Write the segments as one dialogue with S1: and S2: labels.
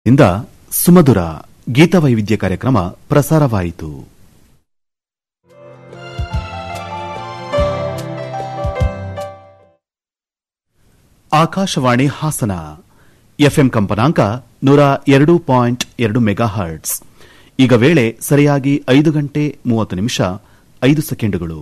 S1: ಇಂದ ಸುಮಧುರ ಗೀತವೈವಿಧ್ಯ ಕಾರ್ಯಕ್ರಮ ಪ್ರಸಾರವಾಯಿತು ಆಕಾಶವಾಣಿ ಹಾಸನ ಎಫ್ಎಂ ಕಂಪನಾಂಕ ನೂರ ಎರಡು ಪಾಯಿಂಟ್ ಎರಡು ಮೆಗಾ ಹರ್ಟ್ಸ್ ಈಗ ವೇಳೆ ಸರಿಯಾಗಿ ಐದು ಗಂಟೆ ಮೂವತ್ತು ನಿಮಿಷ ಐದು ಸೆಕೆಂಡುಗಳು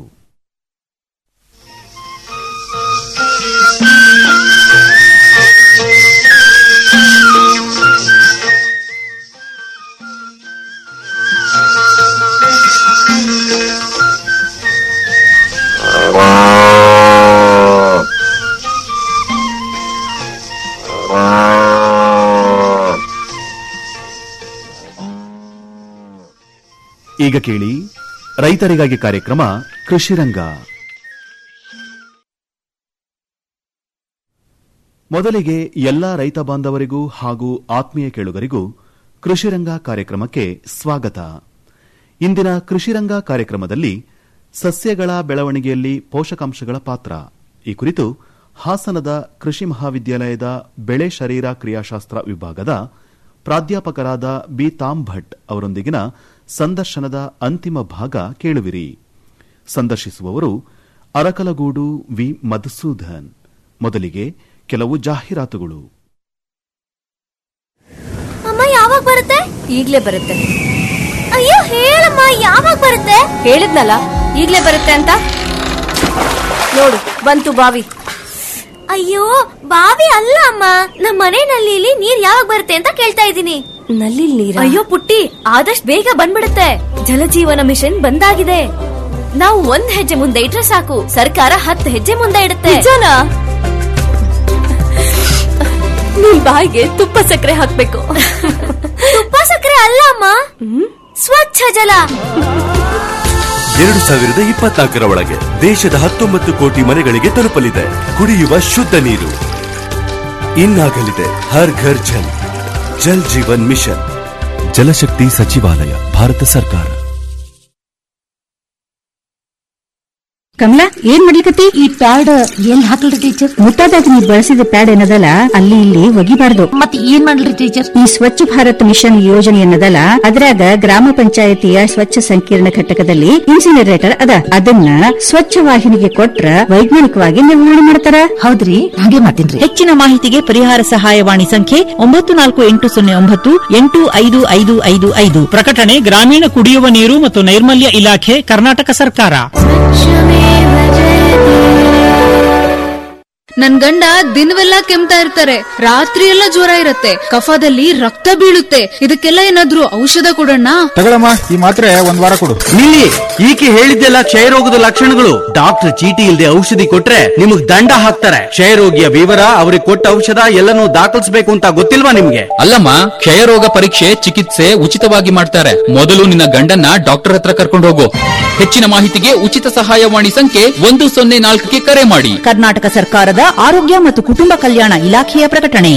S1: ಈಗ ಕೇಳಿ ರೈತರಿಗಾಗಿ ಕಾರ್ಯಕ್ರಮ ಕೃಷಿರಂಗ ಮೊದಲಿಗೆ ಎಲ್ಲಾ ರೈತ ಬಾಂಧವರಿಗೂ ಹಾಗೂ ಆತ್ಮೀಯ ಕೇಳುಗರಿಗೂ ಕೃಷಿರಂಗ ಕಾರ್ಯಕ್ರಮಕ್ಕೆ ಸ್ವಾಗತ ಇಂದಿನ ಕೃಷಿರಂಗ ಕಾರ್ಯಕ್ರಮದಲ್ಲಿ ಸಸ್ಯಗಳ ಬೆಳವಣಿಗೆಯಲ್ಲಿ ಪೋಷಕಾಂಶಗಳ ಪಾತ್ರ ಈ ಕುರಿತು ಹಾಸನದ ಕೃಷಿ ಮಹಾವಿದ್ಯಾಲಯದ ಬೆಳೆ ಶರೀರ ಕ್ರಿಯಾಶಾಸ್ತ್ರ ವಿಭಾಗದ ಪ್ರಾಧ್ಯಾಪಕರಾದ ಬಿ ತಾಮ್ ಭಟ್ ಅವರೊಂದಿಗಿನ ಸಂದರ್ಶನದ ಅಂತಿಮ ಭಾಗ ಕೇಳುವಿರಿ ಸಂದರ್ಶಿಸುವವರು ಅರಕಲಗೂಡು ವಿ ಮಧುಸೂದನ್ ಮೊದಲಿಗೆ ಕೆಲವು ಜಾಹೀರಾತುಗಳು
S2: ಅಮ್ಮ ಯಾವಾಗ ಬರುತ್ತೆ
S3: ಈಗ್ಲೇ ಬರುತ್ತೆ
S2: ಅಯ್ಯೋ ಹೇಳಮ್ಮ ಯಾವಾಗ ಬರುತ್ತೆ
S3: ಹೇಳಿದ್ನಲ್ಲ ಈಗ್ಲೇ ಬರುತ್ತೆ ಅಂತ ನೋಡು ಬಂತು ಬಾವಿ
S2: ಅಯ್ಯೋ ಬಾವಿ ಅಲ್ಲ ಅಮ್ಮ ನಮ್ಮ ಮನೆ ನಲ್ಲಿಲಿ ನೀರ್ ಯಾವಾಗ ಬರುತ್ತೆ ಅಂತ ಕೇಳ್ತಾ ಇದ್ದೀನಿ
S3: ನಲ್ಲಿ ನೀರ
S2: ಅಯ್ಯೋ ಪುಟ್ಟಿ ಆದಷ್ಟು ಬೇಗ ಬಂದ್ಬಿಡುತ್ತೆ ಜಲಜೀವನ ಮಿಷನ್ ಬಂದಾಗಿದೆ ನಾವು ಒಂದ್ ಹೆಜ್ಜೆ ಮುಂದೆ ಇಟ್ರೆ ಸಾಕು ಸರ್ಕಾರ ಹತ್ತು ಹೆಜ್ಜೆ ಮುಂದೆ ಇಡುತ್ತೆ
S3: ನಿಜನಾ ನಿಮ್ ಬಾಯಿಗೆ ತುಪ್ಪ ಸಕ್ಕರೆ ಹಾಕ್ಬೇಕು
S2: ತುಪ್ಪ ಸಕ್ಕರೆ ಅಲ್ಲ ಅಮ್ಮ ಸ್ವಚ್ಛ ಜಲ
S4: ಎರಡು ಸಾವಿರದ ಇಪ್ಪತ್ನಾಲ್ಕರ ಒಳಗೆ ದೇಶದ ಹತ್ತೊಂಬತ್ತು ಕೋಟಿ ಮನೆಗಳಿಗೆ ತಲುಪಲಿದೆ ಕುಡಿಯುವ ಶುದ್ಧ ನೀರು ಇನ್ನಾಗಲಿದೆ ಹರ್ ಘರ್ ಜಲ್ ಜಲ್ ಜೀವನ್ ಮಿಷನ್ ಜಲಶಕ್ತಿ ಸಚಿವಾಲಯ ಭಾರತ ಸರ್ಕಾರ
S5: ಕಮಲಾ ಏನ್ ಮಾಡ್ಲಿಕತ್ತಿ ಈ ಪ್ಯಾಡ್ ಎಲ್ಲಿ ಹಾಕಲ್ರಿ ಟೀಚರ್ ಮುಟ್ಟಾದಾಗ ನೀ ಬಳಸಿದ ಪ್ಯಾಡ್ ಏನದಲ್ಲ ಅಲ್ಲಿ ಇಲ್ಲಿ ಒಗಿಬಾರ್ದು ಮತ್ ಏನ್ ಮಾಡ್ಲಿ ಟೀಚರ್ ಈ ಸ್ವಚ್ಛ ಭಾರತ್ ಮಿಷನ್ ಯೋಜನೆ ಏನದಲ್ಲ ಅದ್ರಾಗ ಗ್ರಾಮ ಪಂಚಾಯತಿಯ ಸ್ವಚ್ಛ ಸಂಕೀರ್ಣ ಘಟಕದಲ್ಲಿ ಇನ್ಸಿನರೇಟರ್ ಅದ ಅದನ್ನ ಸ್ವಚ್ಛ ವಾಹಿನಿಗೆ ಕೊಟ್ರ ವೈಜ್ಞಾನಿಕವಾಗಿ ನಿರ್ವಹಣೆ ಮಾಡ್ತಾರ
S6: ಹೌದ್ರಿ ಹಾಗೆ ಮಾಡ್ತೀನ್ರಿ ಹೆಚ್ಚಿನ ಮಾಹಿತಿಗೆ ಪರಿಹಾರ ಸಹಾಯವಾಣಿ ಸಂಖ್ಯೆ ಒಂಬತ್ತು ನಾಲ್ಕು ಎಂಟು ಸೊನ್ನೆ ಒಂಬತ್ತು ಎಂಟು ಐದು ಐದು ಐದು ಐದು
S7: ಪ್ರಕಟಣೆ ಗ್ರಾಮೀಣ ಕುಡಿಯುವ ನೀರು ಮತ್ತು ನೈರ್ಮಲ್ಯ ಇಲಾಖೆ ಕರ್ನಾಟಕ ಸರ್ಕಾರ
S8: ನನ್ ಗಂಡ ದಿನವೆಲ್ಲ ಕೆಮ್ತಾ ಇರ್ತಾರೆ ರಾತ್ರಿ ಎಲ್ಲ ಜ್ವರ ಇರತ್ತೆ ಕಫದಲ್ಲಿ ರಕ್ತ ಬೀಳುತ್ತೆ ಇದಕ್ಕೆಲ್ಲ ಏನಾದ್ರೂ ಔಷಧ ಕೊಡೋಣ
S9: ತಗೊಳಮ್ಮ ಈ ಮಾತ್ರೆ ಒಂದ್ ವಾರ ಕೊಡು
S10: ನಿಲ್ಲಿ ಈಕೆ ಹೇಳಿದ್ದೆಲ್ಲ ಕ್ಷಯರೋಗದ ಲಕ್ಷಣಗಳು ಡಾಕ್ಟರ್ ಚೀಟಿ ಇಲ್ಲದೆ ಔಷಧಿ ಕೊಟ್ರೆ ನಿಮಗ್ ದಂಡ ಹಾಕ್ತಾರೆ ಕ್ಷಯರೋಗಿಯ ವಿವರ ಅವ್ರಿಗೆ ಕೊಟ್ಟ ಔಷಧ ಎಲ್ಲನೂ ದಾಖಲಿಸಬೇಕು ಅಂತ ಗೊತ್ತಿಲ್ವಾ ನಿಮ್ಗೆ
S11: ಅಲ್ಲಮ್ಮ ಕ್ಷಯರೋಗ ಪರೀಕ್ಷೆ ಚಿಕಿತ್ಸೆ ಉಚಿತವಾಗಿ ಮಾಡ್ತಾರೆ ಮೊದಲು ನಿನ್ನ ಗಂಡನ್ನ ಡಾಕ್ಟರ್ ಹತ್ರ ಕರ್ಕೊಂಡು ಹೋಗು ಹೆಚ್ಚಿನ ಮಾಹಿತಿಗೆ ಉಚಿತ ಸಹಾಯವಾಣಿ ಸಂಖ್ಯೆ ಒಂದು ಸೊನ್ನೆ ನಾಲ್ಕಕ್ಕೆ ಕರೆ ಮಾಡಿ
S6: ಕರ್ನಾಟಕ ಸರ್ಕಾರದ ಆರೋಗ್ಯ ಮತ್ತು ಕುಟುಂಬ ಕಲ್ಯಾಣ ಇಲಾಖೆಯ ಪ್ರಕಟಣೆ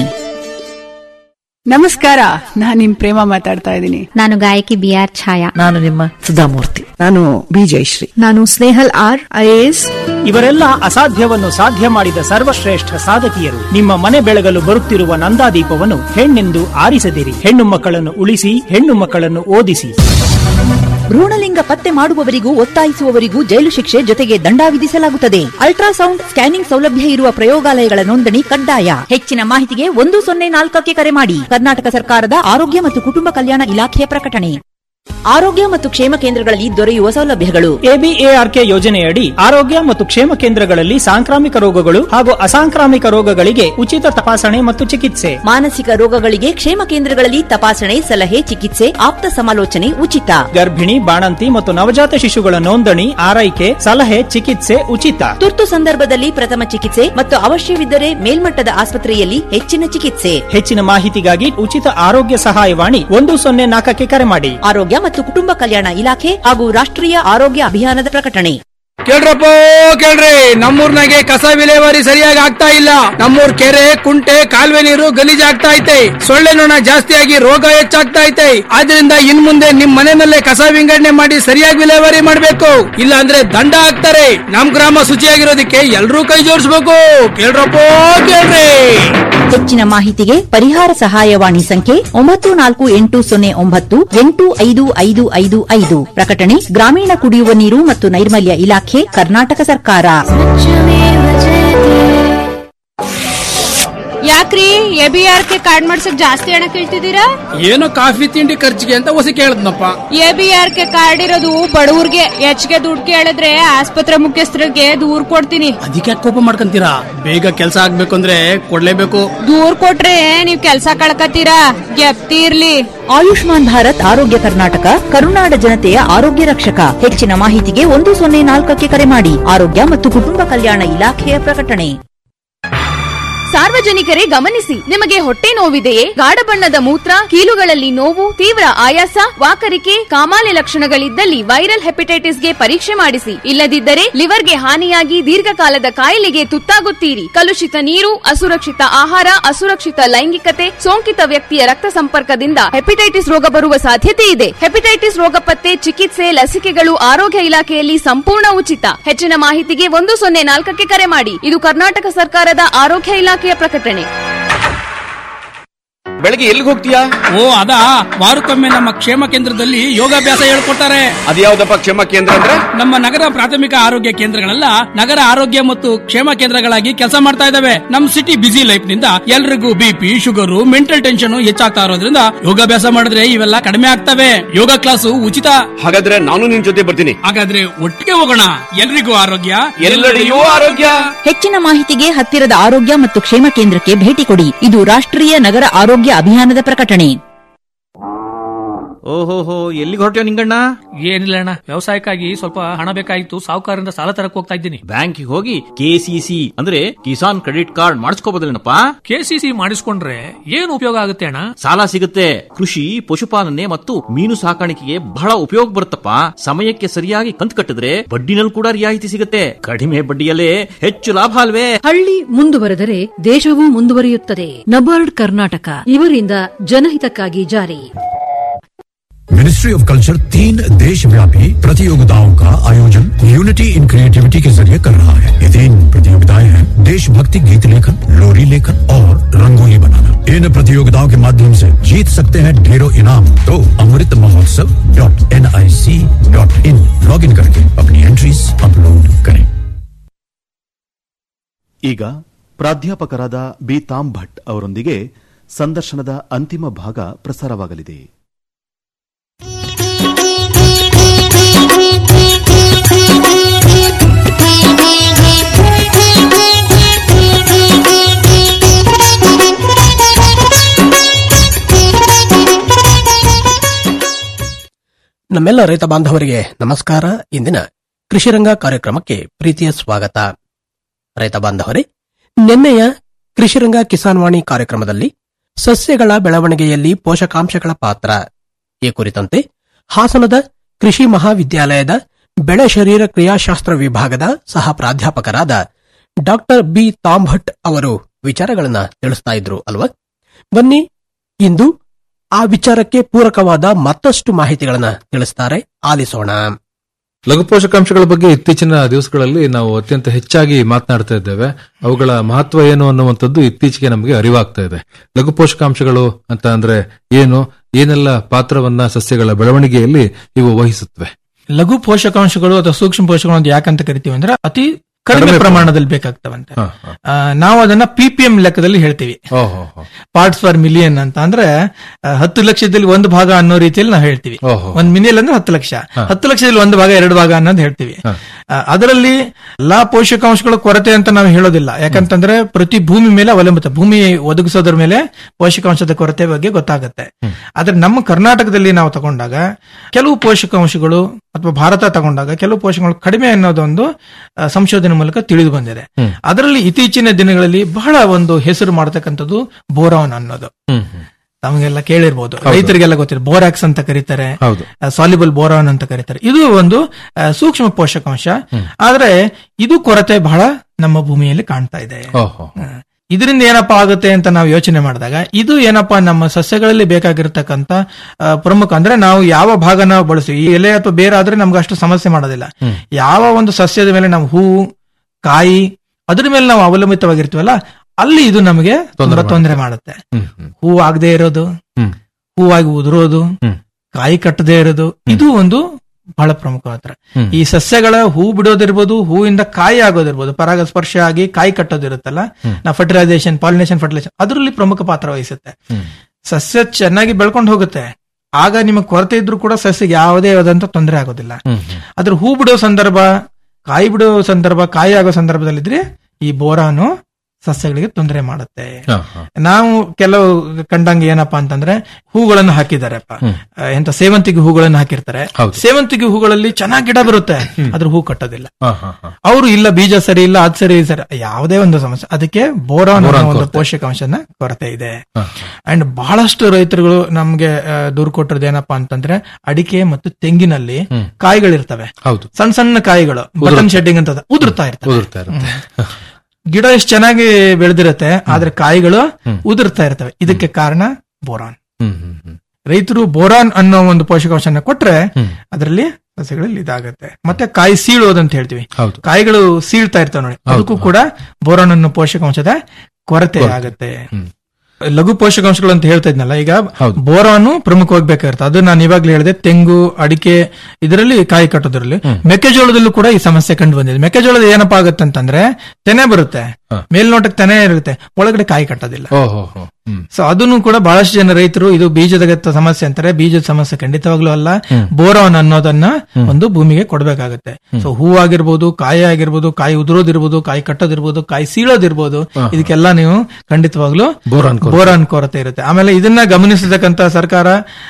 S12: ನಮಸ್ಕಾರ ನಾನ್ ನಿಮ್ ಪ್ರೇಮ ಮಾತಾಡ್ತಾ ಇದ್ದೀನಿ
S13: ನಾನು ಗಾಯಕಿ ಬಿ ಆರ್ ಛಾಯಾ
S14: ನಾನು ನಿಮ್ಮ ಸುಧಾಮೂರ್ತಿ ನಾನು ಬಿ ಜಯಶ್ರೀ
S13: ನಾನು ಸ್ನೇಹಲ್ ಆರ್ ಐಎಎಸ್
S7: ಇವರೆಲ್ಲ ಅಸಾಧ್ಯವನ್ನು ಸಾಧ್ಯ ಮಾಡಿದ ಸರ್ವಶ್ರೇಷ್ಠ ಸಾಧಕಿಯರು ನಿಮ್ಮ ಮನೆ ಬೆಳಗಲು ಬರುತ್ತಿರುವ ನಂದಾದೀಪವನ್ನು ಹೆಣ್ಣೆಂದು ಆರಿಸದಿರಿ ಹೆಣ್ಣು ಮಕ್ಕಳನ್ನು ಉಳಿಸಿ ಹೆಣ್ಣು ಮಕ್ಕಳನ್ನು ಓದಿಸಿ
S6: ಭ್ರೂಣಲಿಂಗ ಪತ್ತೆ ಮಾಡುವವರಿಗೂ ಒತ್ತಾಯಿಸುವವರಿಗೂ ಜೈಲು ಶಿಕ್ಷೆ ಜೊತೆಗೆ ದಂಡ ವಿಧಿಸಲಾಗುತ್ತದೆ ಅಲ್ಟ್ರಾಸೌಂಡ್ ಸ್ಕ್ಯಾನಿಂಗ್ ಸೌಲಭ್ಯ ಇರುವ ಪ್ರಯೋಗಾಲಯಗಳ ನೋಂದಣಿ ಕಡ್ಡಾಯ ಹೆಚ್ಚಿನ ಮಾಹಿತಿಗೆ ಒಂದು ಸೊನ್ನೆ ನಾಲ್ಕಕ್ಕೆ ಕರೆ ಮಾಡಿ ಕರ್ನಾಟಕ ಸರ್ಕಾರದ ಆರೋಗ್ಯ ಮತ್ತು ಕುಟುಂಬ ಕಲ್ಯಾಣ ಇಲಾಖೆಯ ಪ್ರಕಟಣೆ ಆರೋಗ್ಯ ಮತ್ತು ಕ್ಷೇಮ ಕೇಂದ್ರಗಳಲ್ಲಿ ದೊರೆಯುವ ಸೌಲಭ್ಯಗಳು
S7: ಎಬಿಎಆರ್ಕೆ ಯೋಜನೆಯಡಿ ಆರೋಗ್ಯ ಮತ್ತು ಕ್ಷೇಮ ಕೇಂದ್ರಗಳಲ್ಲಿ ಸಾಂಕ್ರಾಮಿಕ ರೋಗಗಳು ಹಾಗೂ ಅಸಾಂಕ್ರಾಮಿಕ ರೋಗಗಳಿಗೆ ಉಚಿತ ತಪಾಸಣೆ ಮತ್ತು ಚಿಕಿತ್ಸೆ
S6: ಮಾನಸಿಕ ರೋಗಗಳಿಗೆ ಕ್ಷೇಮ ಕೇಂದ್ರಗಳಲ್ಲಿ ತಪಾಸಣೆ ಸಲಹೆ ಚಿಕಿತ್ಸೆ ಆಪ್ತ ಸಮಾಲೋಚನೆ ಉಚಿತ
S7: ಗರ್ಭಿಣಿ ಬಾಣಂತಿ ಮತ್ತು ನವಜಾತ ಶಿಶುಗಳ ನೋಂದಣಿ ಆರೈಕೆ ಸಲಹೆ ಚಿಕಿತ್ಸೆ ಉಚಿತ
S6: ತುರ್ತು ಸಂದರ್ಭದಲ್ಲಿ ಪ್ರಥಮ ಚಿಕಿತ್ಸೆ ಮತ್ತು ಅವಶ್ಯವಿದ್ದರೆ ಮೇಲ್ಮಟ್ಟದ ಆಸ್ಪತ್ರೆಯಲ್ಲಿ ಹೆಚ್ಚಿನ ಚಿಕಿತ್ಸೆ
S7: ಹೆಚ್ಚಿನ ಮಾಹಿತಿಗಾಗಿ ಉಚಿತ ಆರೋಗ್ಯ ಸಹಾಯವಾಣಿ ಒಂದು ಸೊನ್ನೆ ನಾಲ್ಕಕ್ಕೆ ಕರೆ ಮಾಡಿ
S6: ಆರೋಗ್ಯ ಮತ್ತು ಕುಟುಂಬ ಕಲ್ಯಾಣ ಇಲಾಖೆ ಹಾಗೂ ರಾಷ್ಟ್ರೀಯ ಆರೋಗ್ಯ ಅಭಿಯಾನದ ಪ್ರಕಟಣೆ
S10: ಕೇಳ್ರಪ್ಪ ಕೇಳ್ರಿ ನಮ್ಮೂರ್ನಾಗೆ ಕಸ ವಿಲೇವಾರಿ ಸರಿಯಾಗಿ ಆಗ್ತಾ ಇಲ್ಲ ನಮ್ಮೂರ್ ಕೆರೆ ಕುಂಟೆ ಕಾಲುವೆ ನೀರು ಗಲೀಜಾಗ್ತಾ ಐತೆ ಸೊಳ್ಳೆ ನೊಣ ಜಾಸ್ತಿಯಾಗಿ ರೋಗ ಹೆಚ್ಚಾಗ್ತಾ ಐತೆ ಆದ್ರಿಂದ ಇನ್ ಮುಂದೆ ನಿಮ್ ಮನೆ ಮೇಲೆ ಕಸ ವಿಂಗಡಣೆ ಮಾಡಿ ಸರಿಯಾಗಿ ವಿಲೇವಾರಿ ಮಾಡ್ಬೇಕು ಇಲ್ಲ ಅಂದ್ರೆ ದಂಡ ಹಾಕ್ತಾರೆ ನಮ್ ಗ್ರಾಮ ಶುಚಿಯಾಗಿರೋದಕ್ಕೆ ಎಲ್ರೂ ಕೈ ಜೋಡಿಸ್ಬೇಕು ಕೇಳ್ರಪ್ಪ ಕೇಳ್ರಿ
S6: ಹೆಚ್ಚಿನ ಮಾಹಿತಿಗೆ ಪರಿಹಾರ ಸಹಾಯವಾಣಿ ಸಂಖ್ಯೆ ಒಂಬತ್ತು ನಾಲ್ಕು ಎಂಟು ಸೊನ್ನೆ ಒಂಬತ್ತು ಎಂಟು ಐದು ಐದು ಐದು ಐದು ಪ್ರಕಟಣೆ ಗ್ರಾಮೀಣ ಕುಡಿಯುವ ನೀರು ಮತ್ತು ನೈರ್ಮಲ್ಯ ಇಲಾಖೆ ಕರ್ನಾಟಕ ಸರ್ಕಾರ
S8: ಯಾಕ್ರಿ A B R K card ಮಾಡ್ಸಕ್ ಜಾಸ್ತಿ ಹಣ ಕೇಳ್ತಿದ್ದೀರಾ
S10: ಏನೋ ಕಾಫಿ ತಿಂಡಿ ಖರ್ಚಿಗೆ ಅಂತ ಹೊಸ ಕೇಳದ್ನಪ್ಪ
S8: A B R K card ಇರೋದು ಬಡವ್ರಿಗೆ ಹೆಚ್ಚಿಗೆ ದುಡ್ಡು ಕೇಳಿದ್ರೆ ಆಸ್ಪತ್ರೆ ಮುಖ್ಯಸ್ಥರಿಗೆ ದೂರ್ ಕೊಡ್ತೀನಿ
S10: ಅದಕ್ಕೆ ಕೋಪ ಮಾಡ್ಕೊಂತೀರಾ ಬೇಗ ಕೆಲಸ ಆಗ್ಬೇಕು ಅಂದ್ರೆ ಕೊಡ್ಲೇಬೇಕು
S8: ದೂರ್ ಕೊಟ್ರೆ ನೀವ್ ಕೆಲ್ಸ ಕಳ್ಕತ್ತೀರಾ ಗೆಪ್ತಿ ಇರ್ಲಿ
S6: ಆಯುಷ್ಮಾನ್ ಭಾರತ್ ಆರೋಗ್ಯ ಕರ್ನಾಟಕ ಕರುನಾಡ ಜನತೆಯ ಆರೋಗ್ಯ ರಕ್ಷಕ ಹೆಚ್ಚಿನ ಮಾಹಿತಿಗೆ ಒಂದು ಸೊನ್ನೆ ನಾಲ್ಕಕ್ಕೆ ಕರೆ ಮಾಡಿ ಆರೋಗ್ಯ ಮತ್ತು ಕುಟುಂಬ ಕಲ್ಯಾಣ ಇಲಾಖೆಯ ಪ್ರಕಟಣೆ
S2: ಸಾರ್ವಜನಿಕರೇ ಗಮನಿಸಿ ನಿಮಗೆ ಹೊಟ್ಟೆ ನೋವಿದೆಯೇ ಗಾಢ ಬಣ್ಣದ ಮೂತ್ರ ಕೀಲುಗಳಲ್ಲಿ ನೋವು ತೀವ್ರ ಆಯಾಸ ವಾಕರಿಕೆ ಕಾಮಾಲೆ ಲಕ್ಷಣಗಳಿದ್ದಲ್ಲಿ ವೈರಲ್ ಹೆಪಟೈಟಿಸ್ಗೆ ಪರೀಕ್ಷೆ ಮಾಡಿಸಿ ಇಲ್ಲದಿದ್ದರೆ ಲಿವರ್ಗೆ ಹಾನಿಯಾಗಿ ದೀರ್ಘಕಾಲದ ಕಾಯಿಲೆಗೆ ತುತ್ತಾಗುತ್ತೀರಿ ಕಲುಷಿತ ನೀರು ಅಸುರಕ್ಷಿತ ಆಹಾರ ಅಸುರಕ್ಷಿತ ಲೈಂಗಿಕತೆ ಸೋಂಕಿತ ವ್ಯಕ್ತಿಯ ರಕ್ತ ಸಂಪರ್ಕದಿಂದ ಹೆಪಟೈಟಿಸ್ ರೋಗ ಬರುವ ಸಾಧ್ಯತೆ ಇದೆ ಹೆಪಟೈಟಿಸ್ ರೋಗ ಪತ್ತೆ ಚಿಕಿತ್ಸೆ ಲಸಿಕೆಗಳು ಆರೋಗ್ಯ ಇಲಾಖೆಯಲ್ಲಿ ಸಂಪೂರ್ಣ ಉಚಿತ ಹೆಚ್ಚಿನ ಮಾಹಿತಿಗೆ ಒಂದು ಸೊನ್ನೆ ನಾಲ್ಕಕ್ಕೆ ಕರೆ ಮಾಡಿ ಇದು ಕರ್ನಾಟಕ ಸರ್ಕಾರದ ಆರೋಗ್ಯ ಇಲಾಖೆಯ ಪ್ರಕಟಣೆ
S15: ಬೆಳಗ್ಗೆ ಎಲ್ಲಿಗೆ ಹೋಗ್ತೀಯಾ
S10: ಓ ಅದಾ ವಾರಕ್ಕೊಮ್ಮೆ ನಮ್ಮ ಕ್ಷೇಮ ಕೇಂದ್ರದಲ್ಲಿ ಯೋಗಾಭ್ಯಾಸ ಹೇಳ್ಕೊಡ್ತಾರೆ
S15: ಅದ್ಯಾವ್ದಪ್ಪ ಕ್ಷೇಮ ಕೇಂದ್ರ ಅಂದ್ರೆ
S10: ನಮ್ಮ ನಗರ ಪ್ರಾಥಮಿಕ ಆರೋಗ್ಯ ಕೇಂದ್ರಗಳೆಲ್ಲ ನಗರ ಆರೋಗ್ಯ ಮತ್ತು ಕ್ಷೇಮ ಕೇಂದ್ರಗಳಾಗಿ ಕೆಲಸ ಮಾಡ್ತಾ ಇದಾವೆ ನಮ್ ಸಿಟಿ ಬಿಸಿ ಲೈಫ್ ನಿಂದ ಎಲ್ರಿಗೂ ಬಿಪಿ ಶುಗರು ಮೆಂಟಲ್ ಟೆನ್ಷನ್ ಹೆಚ್ಚಾಗ್ತಾ ಇರೋದ್ರಿಂದ ಯೋಗಾಭ್ಯಾಸ ಮಾಡಿದ್ರೆ ಇವೆಲ್ಲ ಕಡಿಮೆ ಆಗ್ತವೆ ಯೋಗ ಕ್ಲಾಸು ಉಚಿತ
S15: ಹಾಗಾದ್ರೆ ನಾನು ನಿನ್ ಜೊತೆ ಬರ್ತೀನಿ
S10: ಹಾಗಾದ್ರೆ ಒಟ್ಟಿಗೆ ಹೋಗೋಣ ಎಲ್ರಿಗೂ ಆರೋಗ್ಯ
S15: ಎಲ್ಲೆಡೆಯೂ ಆರೋಗ್ಯ
S6: ಹೆಚ್ಚಿನ ಮಾಹಿತಿಗೆ ಹತ್ತಿರದ ಆರೋಗ್ಯ ಮತ್ತು ಕ್ಷೇಮ ಕೇಂದ್ರಕ್ಕೆ ಭೇಟಿ ಕೊಡಿ ಇದು ರಾಷ್ಟ್ರೀಯ ನಗರ ಆರೋಗ್ಯ ಅಭಿಯಾನದ ಪ್ರಕಟಣೆ
S16: ಓಹೋಹೋ ಎಲ್ಲಿಗೆ ಹೊರಟ್ಯೋ ನಿಂಗಣ್ಣ
S17: ಏನಿಲ್ಲ ಅಣ್ಣ ವ್ಯವಸಾಯಕ್ಕಾಗಿ ಸ್ವಲ್ಪ ಹಣ ಬೇಕಾಗಿತ್ತು ಸಾಹುಕಾರರಿಂದ ಸಾಲ ತರಕ್ ಹೋಗ್ತಾ ಇದ್ದೀನಿ
S16: ಬ್ಯಾಂಕಿಗೆ ಹೋಗಿ ಕೆಸಿಸಿ ಅಂದ್ರೆ ಕಿಸಾನ್ ಕ್ರೆಡಿಟ್ ಕಾರ್ಡ್ ಮಾಡಿಸ್ಕೋಬೋದಲ್ಲೇನಪ್ಪ
S17: ಕೆಸಿಸಿ ಮಾಡಿಸ್ಕೊಂಡ್ರೆ ಏನ್ ಉಪಯೋಗ ಆಗುತ್ತೆ ಅಣ್ಣ
S16: ಸಾಲ ಸಿಗುತ್ತೆ ಕೃಷಿ ಪಶುಪಾಲನೆ ಮತ್ತು ಮೀನು ಸಾಕಾಣಿಕೆಗೆ ಬಹಳ ಉಪಯೋಗ ಬರುತ್ತಪ್ಪ ಸಮಯಕ್ಕೆ ಸರಿಯಾಗಿ ಕಂತು ಕಟ್ಟಿದ್ರೆ ಬಡ್ಡಿನಲ್ಲಿ ಕೂಡ ರಿಯಾಯಿತಿ ಸಿಗುತ್ತೆ ಕಡಿಮೆ ಬಡ್ಡಿಯಲ್ಲೇ ಹೆಚ್ಚು ಲಾಭ ಅಲ್ವೇ
S18: ಹಳ್ಳಿ ಮುಂದುವರೆದರೆ ದೇಶವೂ ಮುಂದುವರಿಯುತ್ತದೆ ನಬಾರ್ಡ್ ಕರ್ನಾಟಕ ಇವರಿಂದ ಜನಹಿತಕ್ಕಾಗಿ ಜಾರಿ
S19: मिनिस्ट्री ऑफ कल्चर तीन देश व्यापी प्रतियोगिताओं का आयोजन यूनिटी इन क्रिएटिविटी के जरिए कर रहा है ये तीन प्रतियोगिताएं हैं देशभक्ति गीत लेखन लोरी लेखन और रंगोली बनाना इन प्रतियोगिताओं के माध्यम से जीत सकते हैं ढेरों इनाम तो Amrit Mahotsav dot N I C dot in log in करके अपनी एंट्रीज अपलोड करें
S1: ಈಗ ಪ್ರಾಧ್ಯಾಪಕರಾದ ಬಿ ತಾಮ್ ಭಟ್ ಅವರೊಂದಿಗೆ ಸಂದರ್ಶನದ ಅಂತಿಮ ಭಾಗ ಪ್ರಸಾರವಾಗಲಿದೆ
S20: ನಮ್ಮೆಲ್ಲ ರೈತ ಬಾಂಧವರಿಗೆ ನಮಸ್ಕಾರ ಇಂದಿನ ಕೃಷಿರಂಗ ಕಾರ್ಯಕ್ರಮಕ್ಕೆ ಪ್ರೀತಿಯ ಸ್ವಾಗತ ರೈತ ಬಾಂಧವರೇ ನಿನ್ನೆಯ ಕೃಷಿರಂಗ ಕಿಸಾನ್ ವಾಣಿ ಕಾರ್ಯಕ್ರಮದಲ್ಲಿ ಸಸ್ಯಗಳ ಬೆಳವಣಿಗೆಯಲ್ಲಿ ಪೋಷಕಾಂಶಗಳ ಪಾತ್ರ ಈ ಕುರಿತಂತೆ ಹಾಸನದ ಕೃಷಿ ಮಹಾವಿದ್ಯಾಲಯದ ಬೆಳೆ ಶರೀರ ಕ್ರಿಯಾಶಾಸ್ತ್ರ ವಿಭಾಗದ ಸಹ ಪ್ರಾಧ್ಯಾಪಕರಾದ ಡಾಕ್ಟರ್ ಬಿ ತಾಂಭಟ್ ಅವರು ವಿಚಾರಗಳನ್ನ ತಿಳಿಸ್ತಾ ಇದ್ರು ಅಲ್ವಾ ಬನ್ನಿ ಇಂದು ಆ ವಿಚಾರಕ್ಕೆ ಪೂರಕವಾದ ಮತ್ತಷ್ಟು ಮಾಹಿತಿಗಳನ್ನ ತಿಳಿಸ್ತಾರೆ ಆಲಿಸೋಣ
S21: ಲಘು ಪೋಷಕಾಂಶಗಳ ಬಗ್ಗೆ ಇತ್ತೀಚಿನ ದಿವಸಗಳಲ್ಲಿ ನಾವು ಅತ್ಯಂತ ಹೆಚ್ಚಾಗಿ ಮಾತನಾಡ್ತಾ ಇದ್ದೇವೆ ಅವುಗಳ ಮಹತ್ವ ಏನು ಅನ್ನುವಂಥದ್ದು ಇತ್ತೀಚೆಗೆ ನಮಗೆ ಅರಿವಾಗ್ತಾ ಇದೆ ಲಘು ಪೋಷಕಾಂಶಗಳು ಅಂತ ಅಂದ್ರೆ ಏನು ಏನೆಲ್ಲ ಪಾತ್ರವನ್ನ ಸಸ್ಯಗಳ ಬೆಳವಣಿಗೆಯಲ್ಲಿ ಇವು ವಹಿಸುತ್ತವೆ
S22: ಲಘು ಪೋಷಕಾಂಶಗಳು ಅಥವಾ ಸೂಕ್ಷ್ಮ ಪೋಷಕಗಳು ಅಂತ ಯಾಕಂತ ಕರಿತೀವಿ ಅಂದ್ರೆ ಅತಿ ಕಡಿಮೆ
S21: ಕಡಿಮೆ
S22: ಪ್ರಮಾಣದಲ್ಲಿ ಬೇಕಾಗ್ತವಂತೆ
S21: ಹಾ,
S22: ಆ, ನಾವು ಅದನ್ನ ಪಿ ಪಿ ಎಂ ಲೆಕ್ಕದಲ್ಲಿ ಹೇಳ್ತೀವಿ
S21: ಓಹೋ
S22: ಪಾರ್ಟ್ಸ್ ಫಾರ್ ಮಿಲಿಯನ್ ಅಂತ ಅಂದ್ರೆ ಆ, ಹತ್ತು ಲಕ್ಷದಲ್ಲಿ ಒಂದು ಭಾಗ ಅನ್ನೋ ರೀತಿಯಲ್ಲಿ ನಾವು ಹೇಳ್ತೀವಿ
S21: ಓಹೋ.
S22: ಒಂದ್ ಮಿಲಿಯನ್ ಅಂದ್ರೆ ಹತ್ತು ಲಕ್ಷ
S21: ಹಾ.
S22: ಹತ್ತು ಲಕ್ಷದಲ್ಲಿ ಒಂದು ಭಾಗ ಎರಡು ಭಾಗ ಅನ್ನೋದು ಹೇಳ್ತೀವಿ
S21: ಹಾ.
S22: ಆ, ಅದರಲ್ಲಿ ಎಲ್ಲಾ ಪೋಷಕಾಂಶಗಳ ಕೊರತೆ ಅಂತ ನಾವು ಹೇಳೋದಿಲ್ಲ ಯಾಕಂತಂದ್ರೆ ಪ್ರತಿ ಭೂಮಿ ಮೇಲೆ ಅವಲಂಬಿತ ಭೂಮಿ ಒದಗಿಸೋದ್ರ ಮೇಲೆ ಪೋಷಕಾಂಶದ ಕೊರತೆ ಬಗ್ಗೆ ಗೊತ್ತಾಗುತ್ತೆ ಆದ್ರೆ ನಮ್ಮ ಕರ್ನಾಟಕದಲ್ಲಿ ನಾವು ತಗೊಂಡಾಗ ಕೆಲವು ಪೋಷಕಾಂಶಗಳು ಅಥವಾ ಭಾರತ ತಗೊಂಡಾಗ ಕೆಲವು ಪೋಷಕಾಂಶಗಳು ಕಡಿಮೆ ಅನ್ನೋದೊಂದು ಆ, ಸಂಶೋಧನೆ ಮೂಲಕ ತಿಳಿದು ಬಂದಿದೆ ಅದರಲ್ಲಿ ಇತ್ತೀಚಿನ ದಿನಗಳಲ್ಲಿ ಬಹಳ ಒಂದು ಹೆಸರು ಮಾಡತಕ್ಕಂಥದ್ದು ಬೋರಾನ್ ಅನ್ನೋದು
S21: ಹ್ಮ್
S22: ತಮಗೆಲ್ಲ ಕೇಳಿರ್ಬೋದು
S21: ಹೌದು.
S22: ರೈತರಿಗೆಲ್ಲ ಗೊತ್ತಿದೆ ಬೋರಾಕ್ಸ್ ಅಂತ ಕರೀತಾರೆ
S21: ಹೌದು
S22: ಸಾಲಿಬಲ್ ಬೋರಾನ್ ಅಂತ ಕರೀತಾರೆ ಇದು ಒಂದು ಆ, ಸೂಕ್ಷ್ಮ ಪೋಷಕಾಂಶ ಆದ್ರೆ ಇದು ಕೊರತೆ ಬಹಳ ನಮ್ಮ ಭೂಮಿಯಲ್ಲಿ ಕಾಣ್ತಾ ಇದೆ
S21: ಓಹೋ
S22: ಇದರಿಂದ ಏನಪ್ಪಾ ಆಗುತ್ತೆ ಅಂತ ನಾವು ಯೋಚನೆ ಮಾಡಿದಾಗ ಇದು ಏನಪ್ಪಾ ನಮ್ಮ ಸಸ್ಯಗಳಲ್ಲಿ ಬೇಕಾಗಿರ್ತಕ್ಕಂಥ ಆ, ಪ್ರಮುಖ ಅಂದ್ರೆ ನಾವು ಯಾವ ಭಾಗ ನಾವು ಬಳಸ್ತೀವಿ ಈ ಎಲೆ ಅಥವಾ ಬೇರೆ ಆದ್ರೆ ನಮ್ಗೆ ಅಷ್ಟು ಸಮಸ್ಯೆ ಮಾಡೋದಿಲ್ಲ ಯಾವ ಒಂದು ಸಸ್ಯದ ಮೇಲೆ ನಾವು ಹೂವು ಕಾಯಿ ಅದ್ರ ಮೇಲೆ ನಾವು ಅವಲಂಬಿತವಾಗಿರ್ತೀವಲ್ಲ ಅಲ್ಲಿ ಇದು ನಮಗೆ
S21: ತೊಂದ್ರೆ
S22: ತುಂಬಾ ತೊಂದರೆ ಮಾಡುತ್ತೆ
S21: ಹ್ಮ್, ಹ್ಮ್.
S22: ಹೂ ಆಗದೆ ಇರೋದು
S21: ಹ್ಮ್.
S22: ಹೂವಾಗಿ ಉದುರೋದು
S21: ಹ್ಮ್.
S22: ಕಾಯಿ ಕಟ್ಟದೇ ಇರೋದು ಇದು ಒಂದು ಬಹಳ ಪ್ರಮುಖವಾದ
S21: ಹ್ಮ್.
S22: ಈ ಸಸ್ಯಗಳ ಹೂ ಬಿಡೋದಿರ್ಬೋದು ಹೂವಿಂದ ಕಾಯಿ ಆಗೋದಿರ್ಬೋದು ಪರಾಗಸ್ಪರ್ಶ ಆಗಿ ಕಾಯಿ ಕಟ್ಟೋದಿರುತ್ತಲ್ಲ
S21: ಹ್ಮ್.
S22: ನಾ ಫರ್ಟಿಲೈಸೇಷನ್ ಪಾಲಿನೇಷನ್ ಫರ್ಟಿಲೈಸೇಷನ್ ಅದರಲ್ಲಿ ಪ್ರಮುಖ ಪಾತ್ರ ವಹಿಸುತ್ತೆ
S21: ಹ್ಮ್.
S22: ಸಸ್ಯ ಚೆನ್ನಾಗಿ ಬೆಳ್ಕೊಂಡು ಹೋಗುತ್ತೆ ಆಗ ನಿಮಗೆ ಕೊರತೆ ಇದ್ರೂ ಕೂಡ ಸಸ್ಯಕ್ಕೆ ಯಾವುದೇ ಆದಂತ ತೊಂದರೆ ಆಗೋದಿಲ್ಲ
S21: ಹ್ಮ್, ಹ್ಮ್.
S22: ಅದ್ರ ಹೂ ಬಿಡೋ ಸಂದರ್ಭ ಕಾಯಿ ಬಿಡೋ ಸಂದರ್ಭ ಕಾಯಿ ಆಗೋ ಸಂದರ್ಭದಲ್ಲಿದ್ರೆ ಈ ಬೋರಾನು ಸಸ್ಯಗಳಿಗೆ ತೊಂದರೆ ಮಾಡುತ್ತೆ
S21: ಹಾ, ಹಾ.
S22: ನಾವು ಕೆಲವು ಕಂಡಂಗೆ ಏನಪ್ಪಾ ಅಂತಂದ್ರೆ ಹೂಗಳನ್ನು ಹಾಕಿದಾರೆಪ್ಪ
S21: ಹ್ಮ್.
S22: ಆ, ಎಂತ ಸೇವಂತಿಗೆ ಹೂಗಳನ್ನು ಹಾಕಿರ್ತಾರೆ
S21: ಹೌದು.
S22: ಸೇವಂತಿಗೆ ಹೂಗಳಲ್ಲಿ ಚೆನ್ನಾಗಿ ಗಿಡ ಬರುತ್ತೆ ಅದ್ರ ಹೂ ಕಟ್ಟೋದಿಲ್ಲ
S21: ಹಾ, ಹಾ, ಹಾ.
S22: ಅವರು ಇಲ್ಲ ಬೀಜ ಸರಿ ಇಲ್ಲ ಅದ್ ಸರಿ ಸರಿ ಯಾವುದೇ ಒಂದು ಸಮಸ್ಯೆ ಅದಕ್ಕೆ ಬೋರಾನ್
S21: ಬೋರಾನ್
S22: ಅನ್ನೋ ಒಂದು
S21: ಕೊರತೆ.
S22: ಪೋಷಕಾಂಶನ ಕೊರತೆ ಇದೆ
S21: ಹಾ,
S22: ಅಂಡ್ ಬಹಳಷ್ಟು ರೈತರುಗಳು ನಮ್ಗೆ ಆ, ದೂರು ಕೊಟ್ಟಿರೋದು ಏನಪ್ಪಾ ಅಂತಂದ್ರೆ ಅಡಿಕೆ ಮತ್ತು ತೆಂಗಿನಲ್ಲಿ
S21: ಹ್ಮ್.
S22: ಕಾಯಿಗಳಿರ್ತವೆ
S21: ಹೌದು
S22: ಸಣ್ಣ ಸಣ್ಣ ಕಾಯಿಗಳು ಬಟನ್ ಶೆಡ್ಡಿಂಗ್ ಅಂತ ಅದ, ಉದುರ್ತಾ ಇರ್ತವೆ
S21: ಉದುರ್ತಾ ಇರುತ್ತೆ
S22: ಗಿಡ ಎಷ್ಟು ಚೆನ್ನಾಗಿ ಬೆಳೆದಿರುತ್ತೆ ಆದ್ರೆ ಕಾಯಿಗಳು ಉದುರ್ತಾ ಇರ್ತವೆ ಇದಕ್ಕೆ ಕಾರಣ ಬೋರಾನ್
S21: ಹ್ಮ್, ಹ್ಮ್, ಹ್ಮ್.
S22: ರೈತರು ಬೋರಾನ್ ಅನ್ನೋ ಒಂದು ಪೋಷಕಾಂಶನ ಕೊಟ್ರೆ
S21: ಹ್ಮ್.
S22: ಅದರಲ್ಲಿ ಸಸ್ಯಗಳಲ್ಲಿ ಇದಾಗುತ್ತೆ ಮತ್ತೆ ಕಾಯಿ ಸೀಳೋದು ಅಂತ ಹೇಳ್ತೀವಿ
S21: ಹೌದು
S22: ಕಾಯಿಗಳು ಸೀಳ್ತಾ ಇರ್ತವೆ ನೋಡಿ
S21: ಹೌದು,
S22: ಅದಕ್ಕೂ ಕೂಡ ಬೋರಾನ್ ಅನ್ನೋ ಪೋಷಕಾಂಶದ ಕೊರತೆ
S21: ಕೊರತೆ.
S22: ಆಗುತ್ತೆ
S21: ಹ್ಮ್.
S22: ಲಘು ಪೋಷಕಾಂಶಗಳು ಅಂತ ಹೇಳ್ತಾ ಇದ್ನಲ್ಲ ಈಗ
S21: ಹೌದು.
S22: ಬೋರಾನು ಪ್ರಮುಖವಾಗಿ ಬೇಕಾಗಿರುತ್ತೆ ಅದು ನಾನು ಇವಾಗ್ಲೇ ಹೇಳಿದೆ ತೆಂಗು ಅಡಿಕೆ ಇದರಲ್ಲಿ ಕಾಯಿ ಕಟ್ಟೋದ್ರಲ್ಲಿ ಮೆಕ್ಕೆಜೋಳದಲ್ಲೂ ಕೂಡ ಈ ಸಮಸ್ಯೆ ಕಂಡು ಬಂದಿದೆ ಮೆಕ್ಕೆಜೋಳದ ಏನಪ್ಪಾ ಆಗುತ್ತೆ ಅಂತಂದ್ರೆ ತೆನೆ ಬರುತ್ತೆ
S21: ಹಾ.
S22: ಮೇಲ್ನೋಟಕ್ಕೆ ತೆನೆ ಇರುತ್ತೆ ಒಳಗಡೆ ಕಾಯಿ ಕಟ್ಟೋದಿಲ್ಲ
S21: ಓ ಹೋ ಹೋ ಹ್ಮ್.
S22: ಸೊ ಅದನ್ನು ಕೂಡ ಬಹಳಷ್ಟು ಜನ ರೈತರು ಇದು ಬೀಜದ ಸಮಸ್ಯೆ ಅಂತಾರೆ ಬೀಜದ ಸಮಸ್ಯೆ ಖಂಡಿತವಾಗ್ಲೂ ಅಲ್ಲ
S21: ಹ್ಮ್.
S22: ಬೋರಾನ್ ಅನ್ನೋದನ್ನ
S21: ಹ್ಮ್.
S22: ಒಂದು ಭೂಮಿಗೆ ಕೊಡಬೇಕಾಗುತ್ತೆ ಸೊ ಹೂ ಆಗಿರ್ಬೋದು ಕಾಯಿ ಆಗಿರ್ಬೋದು ಕಾಯಿ ಉದುರೋದಿರ್ಬೋದು ಕಾಯಿ ಕಟ್ಟೋದಿರ್ಬೋದು ಕಾಯಿ ಸೀಳೋದಿರ್ಬೋದು
S21: ಹಾ.
S22: ಇದಕ್ಕೆಲ್ಲ ನೀವು ಖಂಡಿತವಾಗ್ಲೂ
S21: ಬೋರಾನ್ ಕೊರತೆ.
S22: ಬೋರಾನ್ ಕೊರತೆ ಇರುತ್ತೆ ಆಮೇಲೆ ಇದನ್ನ ಗಮನಿಸತಕ್ಕಂತ ಸರ್ಕಾರ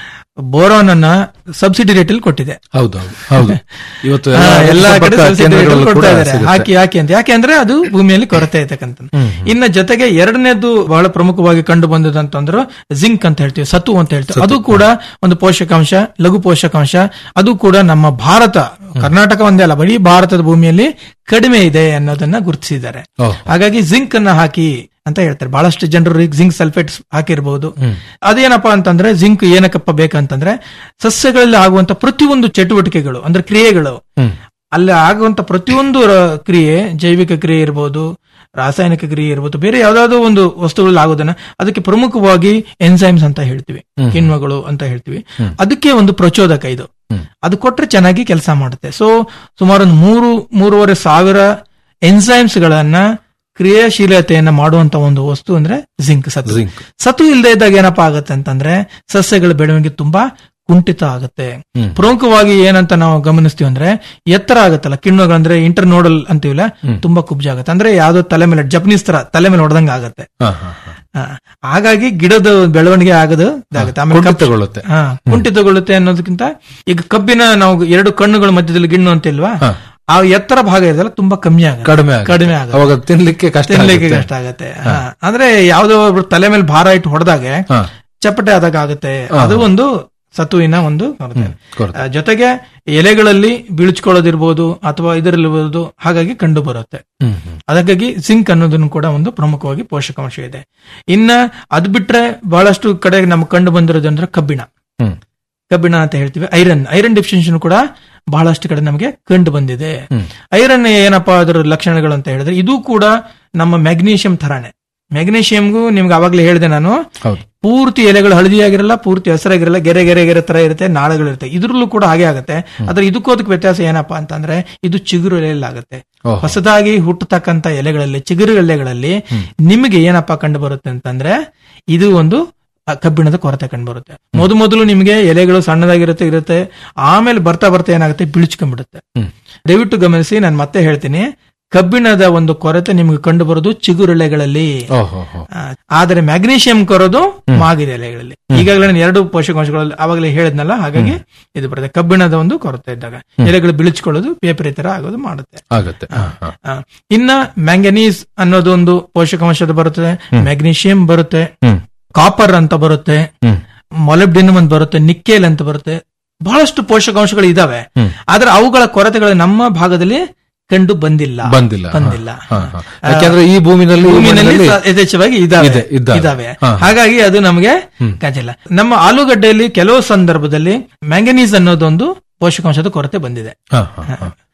S22: ಬೋರಾನ್ ಅನ್ನ ಸಬ್ಸಿಡಿ ರೇಟ್ ಅಲ್ಲಿ ಕೊಟ್ಟಿದೆ
S21: ಹೌದು ಹೌದು ಹೌದು ಇವತ್ತು
S22: ಹಾ,
S21: ಎಲ್ಲ
S22: ಎಲ್ಲಾ ಕಡೆ
S21: ಸಂಪರ್ಕ
S22: subsidy rate ಅಲ್ಲಿ
S21: ಕೇಂದ್ರಗಳಲ್ಲೂ ಕೂಡ
S22: ಕೊಡ್ತಾ ಇದ್ದಾರೆ
S21: ಸಿಗುತ್ತೆ.
S22: ಹಾಕಿ ಹಾಕಿ ಅಂತ ಯಾಕೆ ಅಂದ್ರೆ ಅದು ಭೂಮಿಯಲ್ಲಿ ಕೊರತೆ ಐತಕ್ಕಂತ
S21: ಹ್ಮ್.
S22: ಇನ್ನ ಜೊತೆಗೆ ಎರಡನೇದು ಬಹಳ ಪ್ರಮುಖವಾಗಿ ಕಂಡು ಬಂದದಂತಂದ್ರು ಜಿಂಕ್ ಅಂತ ಹೇಳ್ತೀವಿ ಸತು ಅಂತ ಹೇಳ್ತೀವಿ ಅದು ಕೂಡ ಒಂದು ಪೋಷಕಾಂಶ ಲಘು ಪೋಷಕಾಂಶ ಅದು ಕೂಡ ನಮ್ಮ ಭಾರತ ಕರ್ನಾಟಕ ಒಂದೇ ಅಲ್ಲ ಬರೀ ಭಾರತದ ಭೂಮಿಯಲ್ಲಿ ಕಡಿಮೆ ಇದೆ ಅನ್ನೋದನ್ನ ಗುರುತಿಸಿದ್ದಾರೆ
S21: ಓ.
S22: ಹಾಗಾಗಿ ಜಿಂಕ್ ಅನ್ನ ಹಾಕಿ ಅಂತ ಹೇಳ್ತಾರೆ ಬಹಳಷ್ಟು ಜನರು ಜಿಂಕ್ ಸಲ್ಫೇಟ್ ಹಾಕಿರ್ಬೋದು
S21: ಹ್ಮ್.
S22: ಅದೇನಪ್ಪಾ ಅಂತಂದ್ರೆ ಜಿಂಕ್ ಏನಕ್ಕಪ್ಪ ಬೇಕಂತಂದ್ರೆ ಸಸ್ಯಗಳಲ್ಲಿ ಆಗುವಂತ ಪ್ರತಿಯೊಂದು ಚಟುವಟಿಕೆಗಳು ಅಂದ್ರೆ ಕ್ರಿಯೆಗಳು
S21: ಹ್ಮ್.
S22: ಅಲ್ಲಿ ಆಗುವಂತ ಪ್ರತಿಯೊಂದು ರ- ಕ್ರಿಯೆ ಜೈವಿಕ ಕ್ರಿಯೆ ಇರ್ಬೋದು ರಾಸಾಯನಿಕ ಕ್ರಿಯೆ ಇರ್ಬೋದು ಬೇರೆ ಯಾವ್ದಾದ್ರು ಒಂದು ವಸ್ತುಗಳಲ್ಲಿ ಆಗೋದನ್ನ ಅದಕ್ಕೆ ಪ್ರಮುಖವಾಗಿ ಎನ್ಸೈಮ್ಸ್ ಅಂತ ಹೇಳ್ತೀವಿ
S21: ಹ್ಮ್.
S22: ಕಿಣ್ವಗಳು ಅಂತ ಹೇಳ್ತೀವಿ
S21: ಹ್ಮ್.
S22: ಅದಕ್ಕೆ ಒಂದು ಪ್ರಚೋದಕ ಇದು
S21: ಹ್ಮ್.
S22: ಅದು ಕೊಟ್ರೆ ಚೆನ್ನಾಗಿ ಕೆಲಸ ಮಾಡುತ್ತೆ ಸೊ ಸುಮಾರು ಒಂದು ಮೂರು ಮೂರುವರೆ ಸಾವಿರ ಎನ್ಸೈಮ್ಸ್ ಗಳನ್ನ ಕ್ರಿಯಾಶೀಲತೆಯನ್ನ ಮಾಡುವಂತ ಒಂದು ವಸ್ತು ಅಂದ್ರೆ ಜಿಂಕ್ ಸತು
S21: ಜಿಂಕ್
S22: ಸತು ಇಲ್ಲದೆ ಇದ್ದಾಗ ಏನಪ್ಪಾ ಆಗುತ್ತೆ ಅಂತಂದ್ರೆ ಸಸ್ಯಗಳ ಬೆಳವಣಿಗೆ ತುಂಬಾ ಕುಂಠಿತ ಆಗುತ್ತೆ
S21: ಹ್ಮ್.
S22: ಪ್ರಮುಖವಾಗಿ ಏನಂತ ನಾವು ಗಮನಿಸ್ತೀವಿ ಅಂದ್ರೆ ಎತ್ತರ ಆಗುತ್ತಲ್ಲ ಕಿಣ್ವಗಳಂದ್ರೆ ಇಂಟರ್ ನೋಡಲ್ ಅಂತೀವಲ್ಲ
S21: ಹ್ಮ್.
S22: ತುಂಬಾ ಕುಬ್ಜ ಆಗುತ್ತೆ ಅಂದ್ರೆ ಯಾವ್ದೋ ತಲೆ ಮೇಲೆ ಜಪನೀಸ್ ತರ ತಲೆ ಮೇಲೆ ಹೊಡೆದಂಗ ಆಗುತ್ತೆ
S21: ಹಾ, ಹಾ, ಹಾ.
S22: ಆ, ಹಾಗಾಗಿ ಗಿಡದ ಬೆಳವಣಿಗೆ ಆಗೋದು ಇದಾಗುತ್ತೆ ಆಮೇಲೆ ಕಬ್ಬು-
S21: ಕುಂಠಿತಗೊಳ್ಳುತ್ತೆ.
S22: ಹಾ, ಕುಂಠಿತಗೊಳ್ಳುತ್ತೆ ಅನ್ನೋದಕ್ಕಿಂತ ಈಗ ಕಬ್ಬಿನ ನಾವು ಎರಡು ಕಣ್ಣುಗಳ ಮಧ್ಯದಲ್ಲಿ ಗಿಣ್ಣು ಅಂತಿಲ್ವಾ
S21: ಹಾ.
S22: ಆ ಎತ್ತರ ಭಾಗ ಇದೆಯಲ್ಲ ತುಂಬಾ ಕಮ್ಮಿ ಆಗುತ್ತೆ
S21: ಕಡಿಮೆ ಆಗುತ್ತೆ.
S22: ಕಡಿಮೆ ಆಗುತ್ತೆ
S21: ಅವಾಗ ತಿನ್ಲಿಕ್ಕೆ ಕಷ್ಟ
S22: ತಿನ್ಲಿಕ್ಕೆ
S21: ಆಗುತ್ತೆ.
S22: ಕಷ್ಟ ಆಗುತ್ತೆ ಹಾ. ಅಂದ್ರೆ ಯಾವ್ದೋ ಒಬ್ರು ತಲೆ ಮೇಲೆ ಭಾರ ಇಟ್ಟು ಹೊಡೆದಾಗೆ
S21: ಹಾ.
S22: ಚಪ್ಪಟೆ ಆದಾಗ ಆಗುತ್ತೆ
S21: ಹಾ.
S22: ಅದು ಒಂದು ಸತುವಿನ ಒಂದು ಕೊರತೆ.
S21: ಹ್ಮ್, ಕೊರತೆ.
S22: ಆ, ಜೊತೆಗೆ ಎಲೆಗಳಲ್ಲಿ ಬೀಳ್ಚ್ಕೊಳ್ಳೋದಿರ್ಬೋದು ಅಥವಾ ಇದರಲ್ಲಿರ್ಬೋದು ಹಾಗಾಗಿ ಕಂಡು ಬರುತ್ತೆ
S21: ಹ್ಮ್, ಹ್ಮ್.
S22: ಅದಕ್ಕಾಗಿ ಜಿಂಕ್ ಅನ್ನೋದನ್ನು ಕೂಡ ಒಂದು ಪ್ರಮುಖವಾಗಿ ಪೋಷಕಾಂಶ ಇದೆ ಇನ್ನ ಅದ್ ಬಿಟ್ರೆ ಬಹಳಷ್ಟು ಕಡೆ ನಮ್ಗೆ ಕಂಡು ಬಂದಿರೋದು ಅಂದ್ರೆ ಕಬ್ಬಿಣ
S21: ಹ್ಮ್.
S22: ಕಬ್ಬಿಣ ಅಂತ ಹೇಳ್ತೀವಿ ಐರನ್ ಐರನ್ ಡೆಫಿಷಿಯನ್ಸಿ ಕೂಡ ಬಹಳಷ್ಟು ಕಡೆ ನಮಗೆ ಕಂಡು ಬಂದಿದೆ
S21: ಹ್ಮ್.
S22: ಐರನ್ ಏನಪ್ಪಾ ಅದರ ಲಕ್ಷಣಗಳು ಅಂತ ಹೇಳಿದ್ರೆ ಇದು ಕೂಡ ನಮ್ಮ ಮ್ಯಾಗ್ನೀಷಿಯಂ ತರಾನೆ ಮ್ಯಾಗ್ನೀಷಿಯಂಗೂ ನಿಮ್ಗೆ ಅವಾಗ್ಲೇ ಹೇಳಿದೆ ನಾನು
S21: ಹೌದು
S22: ಪೂರ್ತಿ ಎಲೆಗಳು ಹಳದಿಯಾಗಿರಲ್ಲ ಪೂರ್ತಿ ಹಸಿರಾಗಿರಲ್ಲ ಗೆರೆ ಗೆರೆ ಗೆರೆ ತರ ಇರುತ್ತೆ ನಾಳಗಳಿರುತ್ತೆ ಇದ್ರಲ್ಲೂ ಕೂಡ ಹಾಗೆ ಆಗುತ್ತೆ ಆದ್ರೆ ಇದಕ್ಕೂ ಅದಕ್ಕೆ ವ್ಯತ್ಯಾಸ ಏನಪ್ಪಾ ಅಂತಂದ್ರೆ ಇದು ಚಿಗುರು ಎಲೆಯಲ್ಲಿ ಆಗುತ್ತೆ
S21: ಓಹೋ.
S22: ಹೊಸದಾಗಿ ಹುಟ್ಟತಕ್ಕಂತ ಎಲೆಗಳಲ್ಲಿ ಚಿಗುರು ಎಲೆಗಳಲ್ಲಿ ನಿಮಗೆ ಏನಪ್ಪಾ ಕಂಡು ಬರುತ್ತೆ ಅಂತಂದ್ರೆ ಇದು ಒಂದು ಆ, ಕಬ್ಬಿಣದ ಕೊರತೆ ಕಂಡು ಬರುತ್ತೆ ಮೊದಲು ಮೊದಲು ನಿಮಗೆ ಎಲೆಗಳು ಸಣ್ಣದಾಗಿರುತ್ತೆ ಇರುತ್ತೆ ಆಮೇಲೆ ಬರ್ತಾ ಬರ್ತಾ ಏನಾಗುತ್ತೆ ಬಿಳಿಚ್ಕೊಂಡ್ಬಿಡುತ್ತೆ
S21: ಹ್ಮ್.
S22: ದಯವಿಟ್ಟು ಗಮನಿಸಿ ನಾನು ಮತ್ತೆ ಹೇಳ್ತೀನಿ ಕಬ್ಬಿಣದ ಒಂದು ಕೊರತೆ ನಿಮಗೆ ಕಂಡು ಬರೋದು ಚಿಗುರೆಲೆಗಳಲ್ಲಿ
S21: ಓಹೋ ಹೋ.
S22: ಆ, ಆದರೆ ಮ್ಯಾಗ್ನೀಷಿಯಂ ಕೊರೋದು ಮಾಗಿದ ಎಲೆಗಳಲ್ಲಿ ಈಗಾಗಲೇ ನಾನು ಎರಡು ಪೋಷಕಾಂಶಗಳಲ್ಲಿ ಅವಾಗಲೇ ಹೇಳಿದ್ನಲ್ಲ ಹಾಗಾಗಿ ಇದು ಬರುತ್ತೆ ಕಬ್ಬಿಣದ ಒಂದು ಕೊರತೆ ಇದ್ದಾಗ ಎಲೆಗಳು ಬಿಳಿಚ್ಕೊಳ್ಳೋದು ಪೇಪರ್ ತರ ಆಗೋದು ಮಾಡುತ್ತೆ
S21: ಆಗತ್ತೆ ಹಾ, ಹಾ.
S22: ಆ, ಇನ್ನ ಮ್ಯಾಂಗನೀಸ್ ಅನ್ನೋದು ಒಂದು ಪೋಷಕಾಂಶದ ಬರುತ್ತದೆ ಮ್ಯಾಗ್ನೀಷಿಯಂ ಬರುತ್ತೆ
S21: ಹ್ಮ್.
S22: ಕಾಪರ್ ಅಂತ ಬರುತ್ತೆ
S21: ಹ್ಮ್.
S22: ಮೊಲೆಬ್ಡಿನಮ್ ಅಂತ ಬರುತ್ತೆ ನಿಕ್ಕೇಲ್ ಅಂತ ಬರುತ್ತೆ ಬಹಳಷ್ಟು ಪೋಷಕಾಂಶಗಳು ಇದಾವೆ
S21: ಹ್ಮ್.
S22: ಆದ್ರೆ ಅವುಗಳ ಕೊರತೆಗಳು ನಮ್ಮ ಭಾಗದಲ್ಲಿ ಕಂಡು ಬಂದಿಲ್ಲ
S21: ಬಂದಿಲ್ಲ ಹಾ,
S22: ಬಂದಿಲ್ಲ
S21: ಹಾ, ಹಾ. ಯಾಕೆಂದ್ರೆ ಈ ಭೂಮಿನಲ್ಲಿ ಈ
S22: ಭೂಮಿನಲ್ಲಿ
S21: ಮಣ್ಣಿನಲ್ಲಿ
S22: ಸ- ಯಥೇಚ್ಛವಾಗಿ ಇದಾವೆ
S21: ಇದೆ, ಇದ್ದಾವೆ.
S22: ಇದಾವೆ
S21: ಹಾ.
S22: ಹಾಗಾಗಿ ಅದು ನಮಗೆ
S21: ಹ್ಮ್.
S22: ಕಾಜಿಲ್ಲ ನಮ್ಮ ಆಲೂಗಡ್ಡೆಯಲ್ಲಿ ಕೆಲವು ಸಂದರ್ಭದಲ್ಲಿ ಮ್ಯಾಂಗನೀಸ್ ಅನ್ನೋದೊಂದು ಪೋಷಕಾಂಶದ ಕೊರತೆ ಬಂದಿದೆ
S21: ಹಾ, ಹಾ, ಹಾ.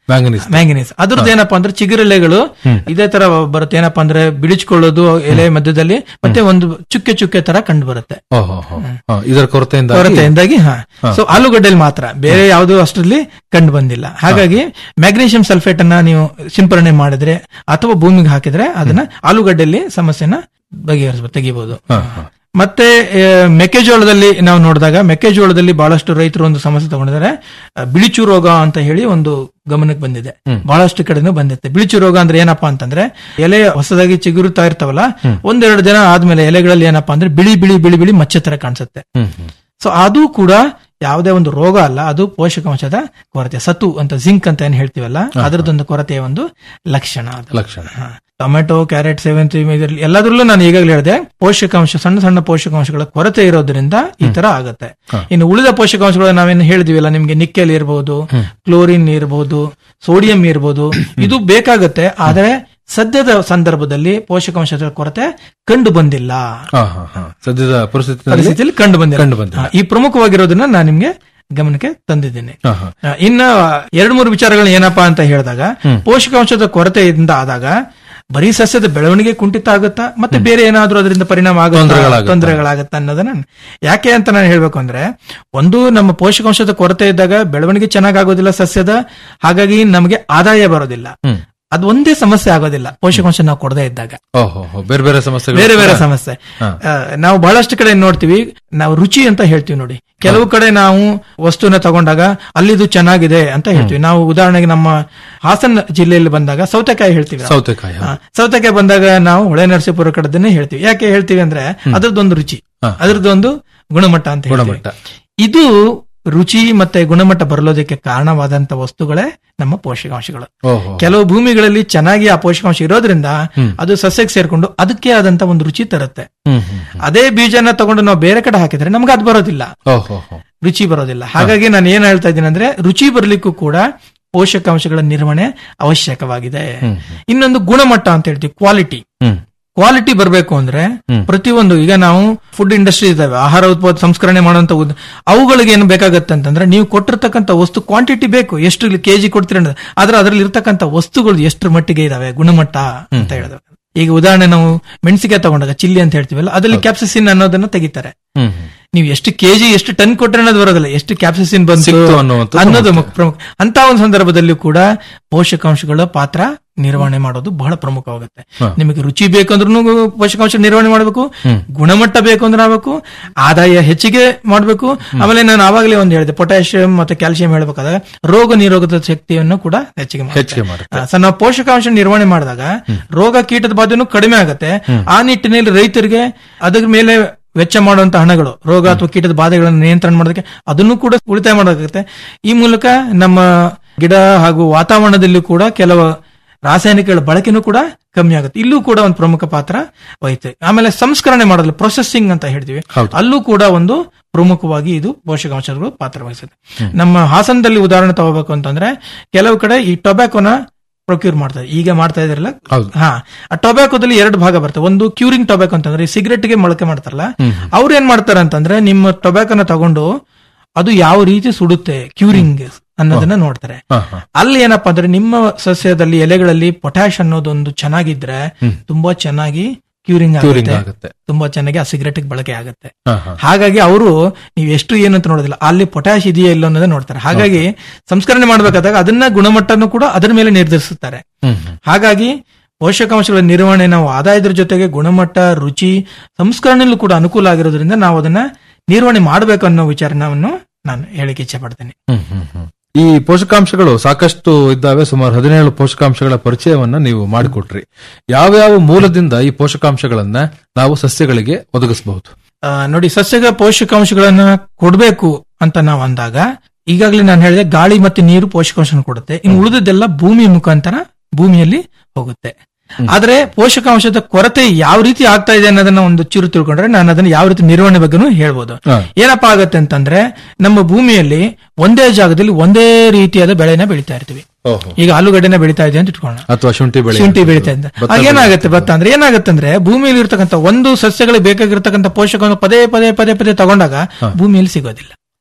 S21: ಮ್ಯಾಂಗನೀಸ್
S22: ಮ್ಯಾಂಗನೀಸ್ ಅದ್ರದ್ದು ಏನಪ್ಪಾ ಅಂದ್ರೆ ಚಿಗುರೆಲೆಗಳು ಇದೇ ತರ ಬರುತ್ತೆ ಏನಪ್ಪಾ ಅಂದ್ರೆ ಬಿಡಿಸ್ಕೊಳ್ಳೋದು ಎಲೆ ಮಧ್ಯದಲ್ಲಿ ಮತ್ತೆ ಒಂದು ಚುಕ್ಕೆ ಚುಕ್ಕೆ ತರ ಕಂಡು ಬರುತ್ತೆ
S21: ಓಹೋ ಇದರ ಕೊರತೆಯಿಂದ
S22: ಕೊರತೆಯಿಂದಾಗಿ ಹಾ ಸೊ ಆಲೂಗಡ್ಡೆಯಲ್ಲಿ ಮಾತ್ರ ಬೇರೆ ಯಾವುದು ಅಷ್ಟರಲ್ಲಿ ಕಂಡು ಬಂದಿಲ್ಲ ಹಾಗಾಗಿ ಮ್ಯಾಗ್ನೀಷಿಯಂ ಸಲ್ಫೇಟ್ ಅನ್ನ ನೀವು ಸಿಂಪರಣೆ ಮಾಡಿದ್ರೆ ಅಥವಾ ಭೂಮಿಗೆ ಹಾಕಿದ್ರೆ ಅದನ್ನ ಆಲೂಗಡ್ಡೆಯಲ್ಲಿ ಸಮಸ್ಯೆನ ಬಗೆಹರಿಸ ತೆಗಿಬಹುದು ಮತ್ತೆ ಆ, ಮೆಕ್ಕೆಜೋಳದಲ್ಲಿ ನಾವು ನೋಡಿದಾಗ ಮೆಕ್ಕೆಜೋಳದಲ್ಲಿ ಬಹಳಷ್ಟು ರೈತರು ಒಂದು ಸಮಸ್ಯೆ ತಗೊಂಡಿದ್ದಾರೆ ಆ, ಬಿಳಿಚು ರೋಗ ಅಂತ ಹೇಳಿ ಒಂದು ಗಮನಕ್ಕೆ ಬಂದಿದೆ ಬಹಳಷ್ಟು ಕಡೆನೂ ಬಂದಿತ್ತೆ ಬಿಳಿಚು ರೋಗ ಅಂದ್ರೆ ಏನಪ್ಪಾ ಅಂತಂದ್ರೆ ಎಲೆ ಹೊಸದಾಗಿ ಚಿಗುರುತ್ತಾ ಇರ್ತಾವಲ್ಲ ಒಂದೆರಡು ದಿನ ಆದ್ಮೇಲೆ ಎಲೆಗಳಲ್ಲಿ ಏನಪ್ಪಾ ಅಂದ್ರೆ ಬಿಳಿ ಬಿಳಿ ಬಿಳಿ ಬಿಳಿ ಮಚ್ಚೆ ತರ ಕಾಣಿಸುತ್ತೆ ಸೊ ಅದು ಕೂಡ ಯಾವುದೇ ಒಂದು ರೋಗ ಅಲ್ಲ ಅದು ಪೋಷಕಾಂಶದ ಕೊರತೆ ಸತು ಅಂತ ಜಿಂಕ್ ಅಂತ ಏನ್ ಹೇಳ್ತೀವಲ್ಲ ಅದರದೊಂದು ಕೊರತೆಯ ಒಂದು ಲಕ್ಷಣ ಅದು
S21: ಲಕ್ಷಣ
S22: ಟೊಮೆಟೊ ಕ್ಯಾರೆಟ್ ಸೇವಂತಿ ಇದರಲ್ಲಿ ಎಲ್ಲದರಲ್ಲೂ ನಾನು ಈಗಾಗಲೇ ಹೇಳಿದೆ ಪೋಷಕಾಂಶ ಸಣ್ಣ ಸಣ್ಣ ಪೋಷಕಾಂಶಗಳ ಕೊರತೆ ಇರೋದ್ರಿಂದ ಈ ತರ ಆಗತ್ತೆ ಇನ್ನು ಉಳಿದ ಪೋಷಕಾಂಶಗಳು ನಾವೇನು ಹೇಳಿದಿವಲ್ಲ ನಿಮ್ಗೆ ನಿಕ್ಕೆಲ್ ಇರಬಹುದು ಕ್ಲೋರಿನ್ ಇರಬಹುದು ಸೋಡಿಯಂ ಇರಬಹುದು ಇದು ಬೇಕಾಗತ್ತೆ ಆದ್ರೆ ಸದ್ಯದ ಸಂದರ್ಭದಲ್ಲಿ ಪೋಷಕಾಂಶದ ಕೊರತೆ ಕಂಡು ಬಂದಿಲ್ಲ
S21: ಹಾ, ಹಾ, ಹಾ. ಸದ್ಯದ ಪರಿಸ್ಥಿತಿ
S22: ಪರಿಸ್ಥಿತಿಯಲ್ಲಿ ಕಂಡು ಬಂದಿಲ್ಲ
S21: ಕಂಡು ಬಂದಿಲ್ಲ.
S22: ಹಾ, ಈ ಪ್ರಮುಖವಾಗಿರೋದನ್ನ ನಾನು ನಿಮ್ಗೆ ಗಮನಕ್ಕೆ ತಂದಿದ್ದೀನಿ
S21: ಹಾ, ಹಾ.
S22: ಆ, ಇನ್ನ ಎರಡ್ ಮೂರು ವಿಚಾರಗಳು ಏನಪ್ಪಾ ಅಂತ ಹೇಳಿದಾಗ ಪೋಷಕಾಂಶದ ಕೊರತೆಯಿಂದ ಆದಾಗ ಬರೀ ಸಸ್ಯದ ಬೆಳವಣಿಗೆ ಕುಂಠಿತ ಆಗುತ್ತಾ ಮತ್ತೆ ಬೇರೆ ಏನಾದ್ರೂ ಅದರಿಂದ ಪರಿಣಾಮ ಆಗುತ್ತಾ
S21: ತೊಂದರೆಗಳಾಗುತ್ತಾ?
S22: ತೊಂದರೆಗಳಾಗತ್ತಾ ಅನ್ನೋದನ್ನ ಯಾಕೆ ಅಂತ ನಾನು ಹೇಳ್ಬೇಕು ಅಂದ್ರೆ ಒಂದು ನಮ್ಮ ಪೋಷಕಾಂಶದ ಕೊರತೆ ಇದ್ದಾಗ ಬೆಳವಣಿಗೆ ಚೆನ್ನಾಗ್ ಆಗೋದಿಲ್ಲ ಸಸ್ಯದ ಹಾಗಾಗಿ ನಮಗೆ ಆದಾಯ ಬರೋದಿಲ್ಲ ಅದು ಒಂದೇ ಸಮಸ್ಯೆ ಆಗೋದಿಲ್ಲ ಪೋಷಕಾಂಶ ನಾವು ಕೊಡದೇ ಇದ್ದಾಗ
S21: ಓಹೋ ಹೋ, ಬೇರೆ ಬೇರೆ ಸಮಸ್ಯೆಗಳು
S22: ಬೇರೆ ಬೇರೆ
S21: ಕೂಡ?
S22: ಸಮಸ್ಯೆ
S21: ಹಾ.
S22: ಆ, ನಾವು ಬಹಳಷ್ಟು ಕಡೆ ನೋಡ್ತೀವಿ ನಾವು ರುಚಿ ಅಂತ ಹೇಳ್ತೀವಿ ನೋಡಿ ಕೆಲವು ಕಡೆ ನಾವು ವಸ್ತುನ ತಗೊಂಡಾಗ ಅಲ್ಲಿದು ಚೆನ್ನಾಗಿದೆ ಅಂತ ಹೇಳ್ತೀವಿ ನಾವು ಉದಾಹರಣೆಗೆ ನಮ್ಮ ಹಾಸನ ಜಿಲ್ಲೆಯಲ್ಲಿ ಬಂದಾಗ ಸೌತೆಕಾಯಿ ಹೇಳ್ತೀವಿ ನಾವು.
S21: ಸೌತೆಕಾಯಿ
S22: ಹಾ, ಸೌತೆಕಾಯಿ ಬಂದಾಗ ನಾವು ಹೊಳೆ ನರಸೀಪುರ ಕಡೆದನ್ನೇ ಹೇಳ್ತೀವಿ ಯಾಕೆ ಹೇಳ್ತೀವಿ ಅಂದ್ರೆ ಅದ್ರದ್ದೊಂದು ರುಚಿ ಅದ್ರದ್ದೊಂದು ಗುಣಮಟ್ಟ ಅಂತ ಹೇಳ್ತೀವಿ.
S21: ಗುಣಮಟ್ಟ.
S22: ಇದು ರುಚಿ ಮತ್ತೆ ಗುಣಮಟ್ಟ ಬರಲೋದಕ್ಕೆ ಕಾರಣವಾದಂತ ವಸ್ತುಗಳೇ ನಮ್ಮ ಪೋಷಕಾಂಶಗಳು
S21: ಓಹೋ
S22: ಕೆಲವು ಭೂಮಿಗಳಲ್ಲಿ ಚೆನ್ನಾಗಿ ಆ ಪೋಷಕಾಂಶ ಇರೋದ್ರಿಂದ ಅದು ಸಸ್ಯಕ್ಕೆ ಸೇರ್ಕೊಂಡು ಅದಕ್ಕೆ ಆದಂತ ಒಂದು ರುಚಿ ತರುತ್ತೆ
S21: ಹ್ಮ್ ಹ್ಮ್
S22: ಅದೇ ಬೀಜನ ತಗೊಂಡು ನಾವು ಬೇರೆ ಕಡೆ ಹಾಕಿದ್ರೆ ನಮ್ಗೆ ಅದು ಬರೋದಿಲ್ಲ
S21: ಓಹೋ ಹೋ.
S22: ರುಚಿ ಬರೋದಿಲ್ಲ ಹಾಗಾಗಿ ನಾನು ಏನ್ ಹೇಳ್ತಾ ಇದ್ದೀನಿ ಅಂದ್ರೆ ರುಚಿ ಬರ್ಲಿಕ್ಕೂ ಕೂಡ ಪೋಷಕಾಂಶಗಳ ನಿರ್ವಹಣೆ ಅವಶ್ಯಕವಾಗಿದೆ ಇನ್ನೊಂದು ಗುಣಮಟ್ಟ ಅಂತ ಹೇಳ್ತೀವಿ ಕ್ವಾಲಿಟಿ
S21: ಹ್ಮ್
S22: ಕ್ವಾಲಿಟಿ ಬರಬೇಕು ಅಂದ್ರೆ ಪ್ರತಿಯೊಂದು ಈಗ ನಾವು ಫುಡ್ ಇಂಡಸ್ಟ್ರಿ ಇದಾವೆ ಆಹಾರ ಉತ್ಪಾದ ಸಂಸ್ಕರಣೆ ಮಾಡುವಂತ ಉದ್- ಅವುಗಳಿಗೆ ಏನು ಬೇಕಾಗತ್ತೆ ಅಂತಂದ್ರೆ ನೀವು ಕೊಟ್ಟಿರ್ತಕ್ಕಂಥ ವಸ್ತು ಕ್ವಾಂಟಿಟಿ ಬೇಕು ಎಷ್ಟು ಕೆಜಿ ಕೊಡ್ತೀರ ಅನ್ನೋದು. ಆದ್ರೆ ಅದರಲ್ಲಿ ಇರ್ತಕ್ಕಂಥ ವಸ್ತುಗಳು ಎಷ್ಟರ ಮಟ್ಟಿಗೆ ಇದಾವೆ ಗುಣಮಟ್ಟ ಅಂತ ಹೇಳಿದ್ರೆ ಈಗ ಉದಾಹರಣೆ ನಾವು ಮೆಣಸಿಗೆ ತಗೊಂಡಾಗ ಚಿಲ್ಲಿ ಅಂತ ಹೇಳ್ತೀವಲ್ಲ ಅದರಲ್ಲಿ ಕ್ಯಾಪ್ಸಿಸಿನ್ ಅನ್ನೋದನ್ನ ತೆಗಿತಾರೆ
S21: ಹ್ಮ್
S22: ನೀವು ಎಷ್ಟು ಕೆಜಿ ಎಷ್ಟು ಟನ್ ಕೊಟ್ಟರೆ ಅನ್ನೋದು ಬರೋದಿಲ್ಲ ಎಷ್ಟು ಕ್ಯಾಪ್ಸಿಸಿನ್ ಬಂತು
S21: ಸಿಕ್ತು ಅನ್ನುವಂಥದ್ದು
S22: ಅನ್ನೋದು
S21: ಮುಖ್ಯ.
S22: ಮುಖ್ಯ- ಪ್ರಮುಖ ಅಂತ ಒಂದು ಸಂದರ್ಭದಲ್ಲಿ ಕೂಡ ಪೋಷಕಾಂಶಗಳ ಪಾತ್ರ ನಿರ್ವಹಣೆ ಮಾಡೋದು ಬಹಳ ಪ್ರಮುಖವಾಗುತ್ತೆ
S21: ಹಾ.
S22: ನಿಮಗೆ ರುಚಿ ಬೇಕಂದ್ರೂ ಪೋಷಕಾಂಶ ನಿರ್ವಹಣೆ ಮಾಡಬೇಕು ಗುಣಮಟ್ಟ ಬೇಕು ಅಂದ್ರೆ ಆಗಬೇಕು ಆದಾಯ ಹೆಚ್ಚಿಗೆ ಮಾಡಬೇಕು ಆಮೇಲೆ ನಾನು ಆವಾಗಲೇ ಒಂದು ಹೇಳಿದೆ ಪೊಟ್ಯಾಷಿಯಂ ಮತ್ತೆ ಕ್ಯಾಲ್ಸಿಯಂ ಹೇಳ್ಬೇಕಾದಾಗ ರೋಗ ನಿರೋಧಕ ಶಕ್ತಿಯನ್ನು ಕೂಡ ಹೆಚ್ಚಿಗೆ ಮಾಡುತ್ತೆ.
S21: ಹೆಚ್ಚಿಗೆ ಮಾಡುತ್ತೆ
S22: ಆ, ಸೊ ನಾವು ಪೋಷಕಾಂಶ ನಿರ್ವಹಣೆ ಮಾಡಿದಾಗ ರೋಗ ಕೀಟದ ಬಾಧೆನೂ ಕಡಿಮೆ ಆಗುತ್ತೆ ಆ ನಿಟ್ಟಿನಲ್ಲಿ ರೈತರಿಗೆ ಅದರ ಮೇಲೆ ವೆಚ್ಚ ಮಾಡುವಂತ ಹಣಗಳು ರೋಗ ಅಥವಾ ಕೀಟದ ಬಾಧೆಗಳನ್ನು ನಿಯಂತ್ರಣ ಮಾಡೋದಕ್ಕೆ ಅದನ್ನು ಕೂಡ ಉಳಿತಾಯ ಮಾಡೋದಾಗುತ್ತೆ ಈ ಮೂಲಕ ನಮ್ಮ ಗಿಡ ಹಾಗೂ ವಾತಾವರಣದಲ್ಲಿ ಕೂಡ ಕೆಲವು ರಾಸಾಯನಿಕಗಳ ಬಳಕೆನೂ ಕೂಡ ಕಮ್ಮಿ ಆಗುತ್ತೆ ಇಲ್ಲೂ ಕೂಡ ಒಂದು ಪ್ರಮುಖ ಪಾತ್ರ ವಹಿಸುತ್ತೆ ಆಮೇಲೆ ಸಂಸ್ಕರಣೆ ಮಾಡೋದ್ರಲ್ಲಿ ಪ್ರೊಸೆಸಿಂಗ್ ಅಂತ ಹೇಳ್ತೀವಿ ಅಲ್ಲೂ ಕೂಡ ಒಂದು ಪ್ರಮುಖವಾಗಿ ಇದು ಪೋಷಕಾಂಶಗಳು ಪಾತ್ರ ವಹಿಸುತ್ತೆ ನಮ್ಮ ಹಾಸನದಲ್ಲಿ ಉದಾಹರಣೆ ತಗೋಬೇಕು ಅಂತಂದ್ರೆ ಕೆಲವು ಕಡೆ ಈ ಟೊಬ್ಯಾಕೋನ ಪ್ರೊಕ್ಯೂರ್ ಮಾಡ್ತಾರೆ ಈಗ ಮಾಡ್ತಾ ಇದಾರಲ್ಲ ಹಾ ಆ ಟೊಬ್ಯಾಕೋದಲ್ಲಿ ಎರಡು ಭಾಗ ಬರ್ತವೆ ಒಂದು ಕ್ಯೂರಿಂಗ್ ಟೊಬ್ಯಾಕೋ ಅಂತಂದ್ರೆ ಸಿಗರೆಟ್ಗೆ ಮೊಳಕೆ ಮಾಡ್ತಾರಲ್ಲ ಅವ್ರು ಏನ್ ಮಾಡ್ತಾರೆ ಅಂತಂದ್ರೆ ನಿಮ್ಮ ಟೊಬ್ಯಾಕೋನ ತಗೊಂಡು ಅದು ಯಾವ ರೀತಿ ಸುಡುತ್ತೆ ಕ್ಯೂರಿಂಗ್ ಅನ್ನೋದನ್ನ ನೋಡ್ತಾರೆ ಅಲ್ಲಿ ಏನಪ್ಪಾ ಅಂದ್ರೆ ನಿಮ್ಮ ಸಸ್ಯದಲ್ಲಿ ಎಲೆಗಳಲ್ಲಿ ಪೊಟ್ಯಾಶ್ ಅನ್ನೋದೊಂದು ಚೆನ್ನಾಗಿದ್ರೆ ತುಂಬಾ ಚೆನ್ನಾಗಿ ಕ್ಯೂರಿಂಗ್
S21: Curing
S22: ಆಗುತ್ತೆ
S21: ಆಗುತ್ತೆ.
S22: ತುಂಬಾ ಚೆನ್ನಾಗಿ ಆ ಸಿಗರೆಟ್ ಬಳಕೆ ಆಗುತ್ತೆ
S21: ಹಾ, ಹಾ.
S22: ಹಾಗಾಗಿ ಅವರು ನೀವು ಎಷ್ಟು ಏನು ಅಂತ ನೋಡೋದಿಲ್ಲ ಅಲ್ಲಿ ಪೊಟ್ಯಾಶ್ ಇದೆಯಾ ಇಲ್ಲ ಅನ್ನೋದನ್ನ ನೋಡ್ತಾರೆ ಹಾಗಾಗಿ ಸಂಸ್ಕರಣೆ ಮಾಡ್ಬೇಕಾದಾಗ ಅದನ್ನ ಗುಣಮಟ್ಟನೂ ಕೂಡ ಅದರ ಮೇಲೆ ನಿರ್ಧರಿಸುತ್ತಾರೆ
S21: ಹ್ಮ್ ಹ್ಮ್.
S22: ಹಾಗಾಗಿ ಪೋಷಕಾಂಶಗಳ ನಿರ್ವಹಣೆ ನಾವು ಆದಾಯದ ಜೊತೆಗೆ ಗುಣಮಟ್ಟ ರುಚಿ ಸಂಸ್ಕರಣೆಯಲ್ಲೂ ಕೂಡ ಅನುಕೂಲ ಆಗಿರೋದ್ರಿಂದ ನಾವು ಅದನ್ನ ನಿರ್ವಹಣೆ ಮಾಡಬೇಕು ಅನ್ನೋ ವಿಚಾರವನ್ನು ನಾನು ಹೇಳಿಕೆ ಇಚ್ಛೆ ಪಡ್ತೇನೆ
S21: ಹ್ಮ್, ಹ್ಮ್, ಹ್ಮ್. ಈ ಪೋಷಕಾಂಶಗಳು ಸಾಕಷ್ಟು ಇದ್ದಾವೆ ಸುಮಾರು ಹದಿನೇಳು ಪೋಷಕಾಂಶಗಳ ಪರಿಚಯವನ್ನ ನೀವು ಮಾಡಿಕೊಟ್ರಿ ಯಾವ್ಯಾವ ಮೂಲದಿಂದ ಈ ಪೋಷಕಾಂಶಗಳನ್ನ ನಾವು ಸಸ್ಯಗಳಿಗೆ ಒದಗಿಸಬಹುದು
S22: ಆ, ನೋಡಿ ಸಸ್ಯಗ ಪೋಷಕಾಂಶಗಳನ್ನ ಕೊಡಬೇಕು ಅಂತ ನಾವು ಅಂದಾಗ ಈಗಾಗಲೇ ನಾನು ಹೇಳಿದೆ ಗಾಳಿ ಮತ್ತೆ ನೀರು ಪೋಷಕಾಂಶ ಕೊಡುತ್ತೆ ಇನ್ನು ಉಳಿದದ್ದೆಲ್ಲ ಭೂಮಿ ಮುಖಾಂತರ ಭೂಮಿಯಲ್ಲಿ ಹೋಗುತ್ತೆ ಆದ್ರೆ ಪೋಷಕಾಂಶದ ಕೊರತೆ ಯಾವ ರೀತಿ ಆಗ್ತಾ ಇದೆ ಅನ್ನೋದನ್ನ ಒಂದು ಚೂರು ತಿಳ್ಕೊಂಡ್ರೆ ನಾನು ಅದನ್ನ ಯಾವ ರೀತಿ ನಿರ್ವಹಣೆ ಬಗ್ಗೆನೂ ಹೇಳ್ಬೋದು ಏನಪ್ಪಾ ಆಗತ್ತೆ ಅಂತಂದ್ರೆ ನಮ್ಮ ಭೂಮಿಯಲ್ಲಿ ಒಂದೇ ಜಾಗದಲ್ಲಿ ಒಂದೇ ರೀತಿಯಾದ ಬೆಳೆನ ಬೆಳಿತಾ ಇರ್ತೀವಿ ಈಗ ಆಲೂಗಡ್ಡೆನ ಬೆಳಿತಾ ಇದೆ ಅಂತ ಇಟ್ಕೊಳ್ಳೋಣ
S21: ಅಥವಾ ಶುಂಠಿ ಬೆಳೆ
S22: ಶುಂಠಿ ಬೆಳಿತಾ ಇದ್ದ
S21: ಭತ್ತ
S22: ಆಗ ಏನಾಗುತ್ತೆ ಭತ್ತ ಅಂದ್ರೆ ಏನಾಗುತ್ತೆ ಅಂದ್ರೆ ಭೂಮಿಯಲ್ಲಿ ಇರ್ತಕ್ಕಂಥ ಒಂದು ಸಸ್ಯಗಳಿಗೆ ಬೇಕಾಗಿರ್ತಕ್ಕಂಥ ಪೋಷಕವನ್ನು ಪದೇ ಪದೇ ಪದೇ ಪದೇ ತಗೊಂಡಾಗ ಭೂಮಿಯಲ್ಲಿ ಸಿಗೋದಿಲ್ಲ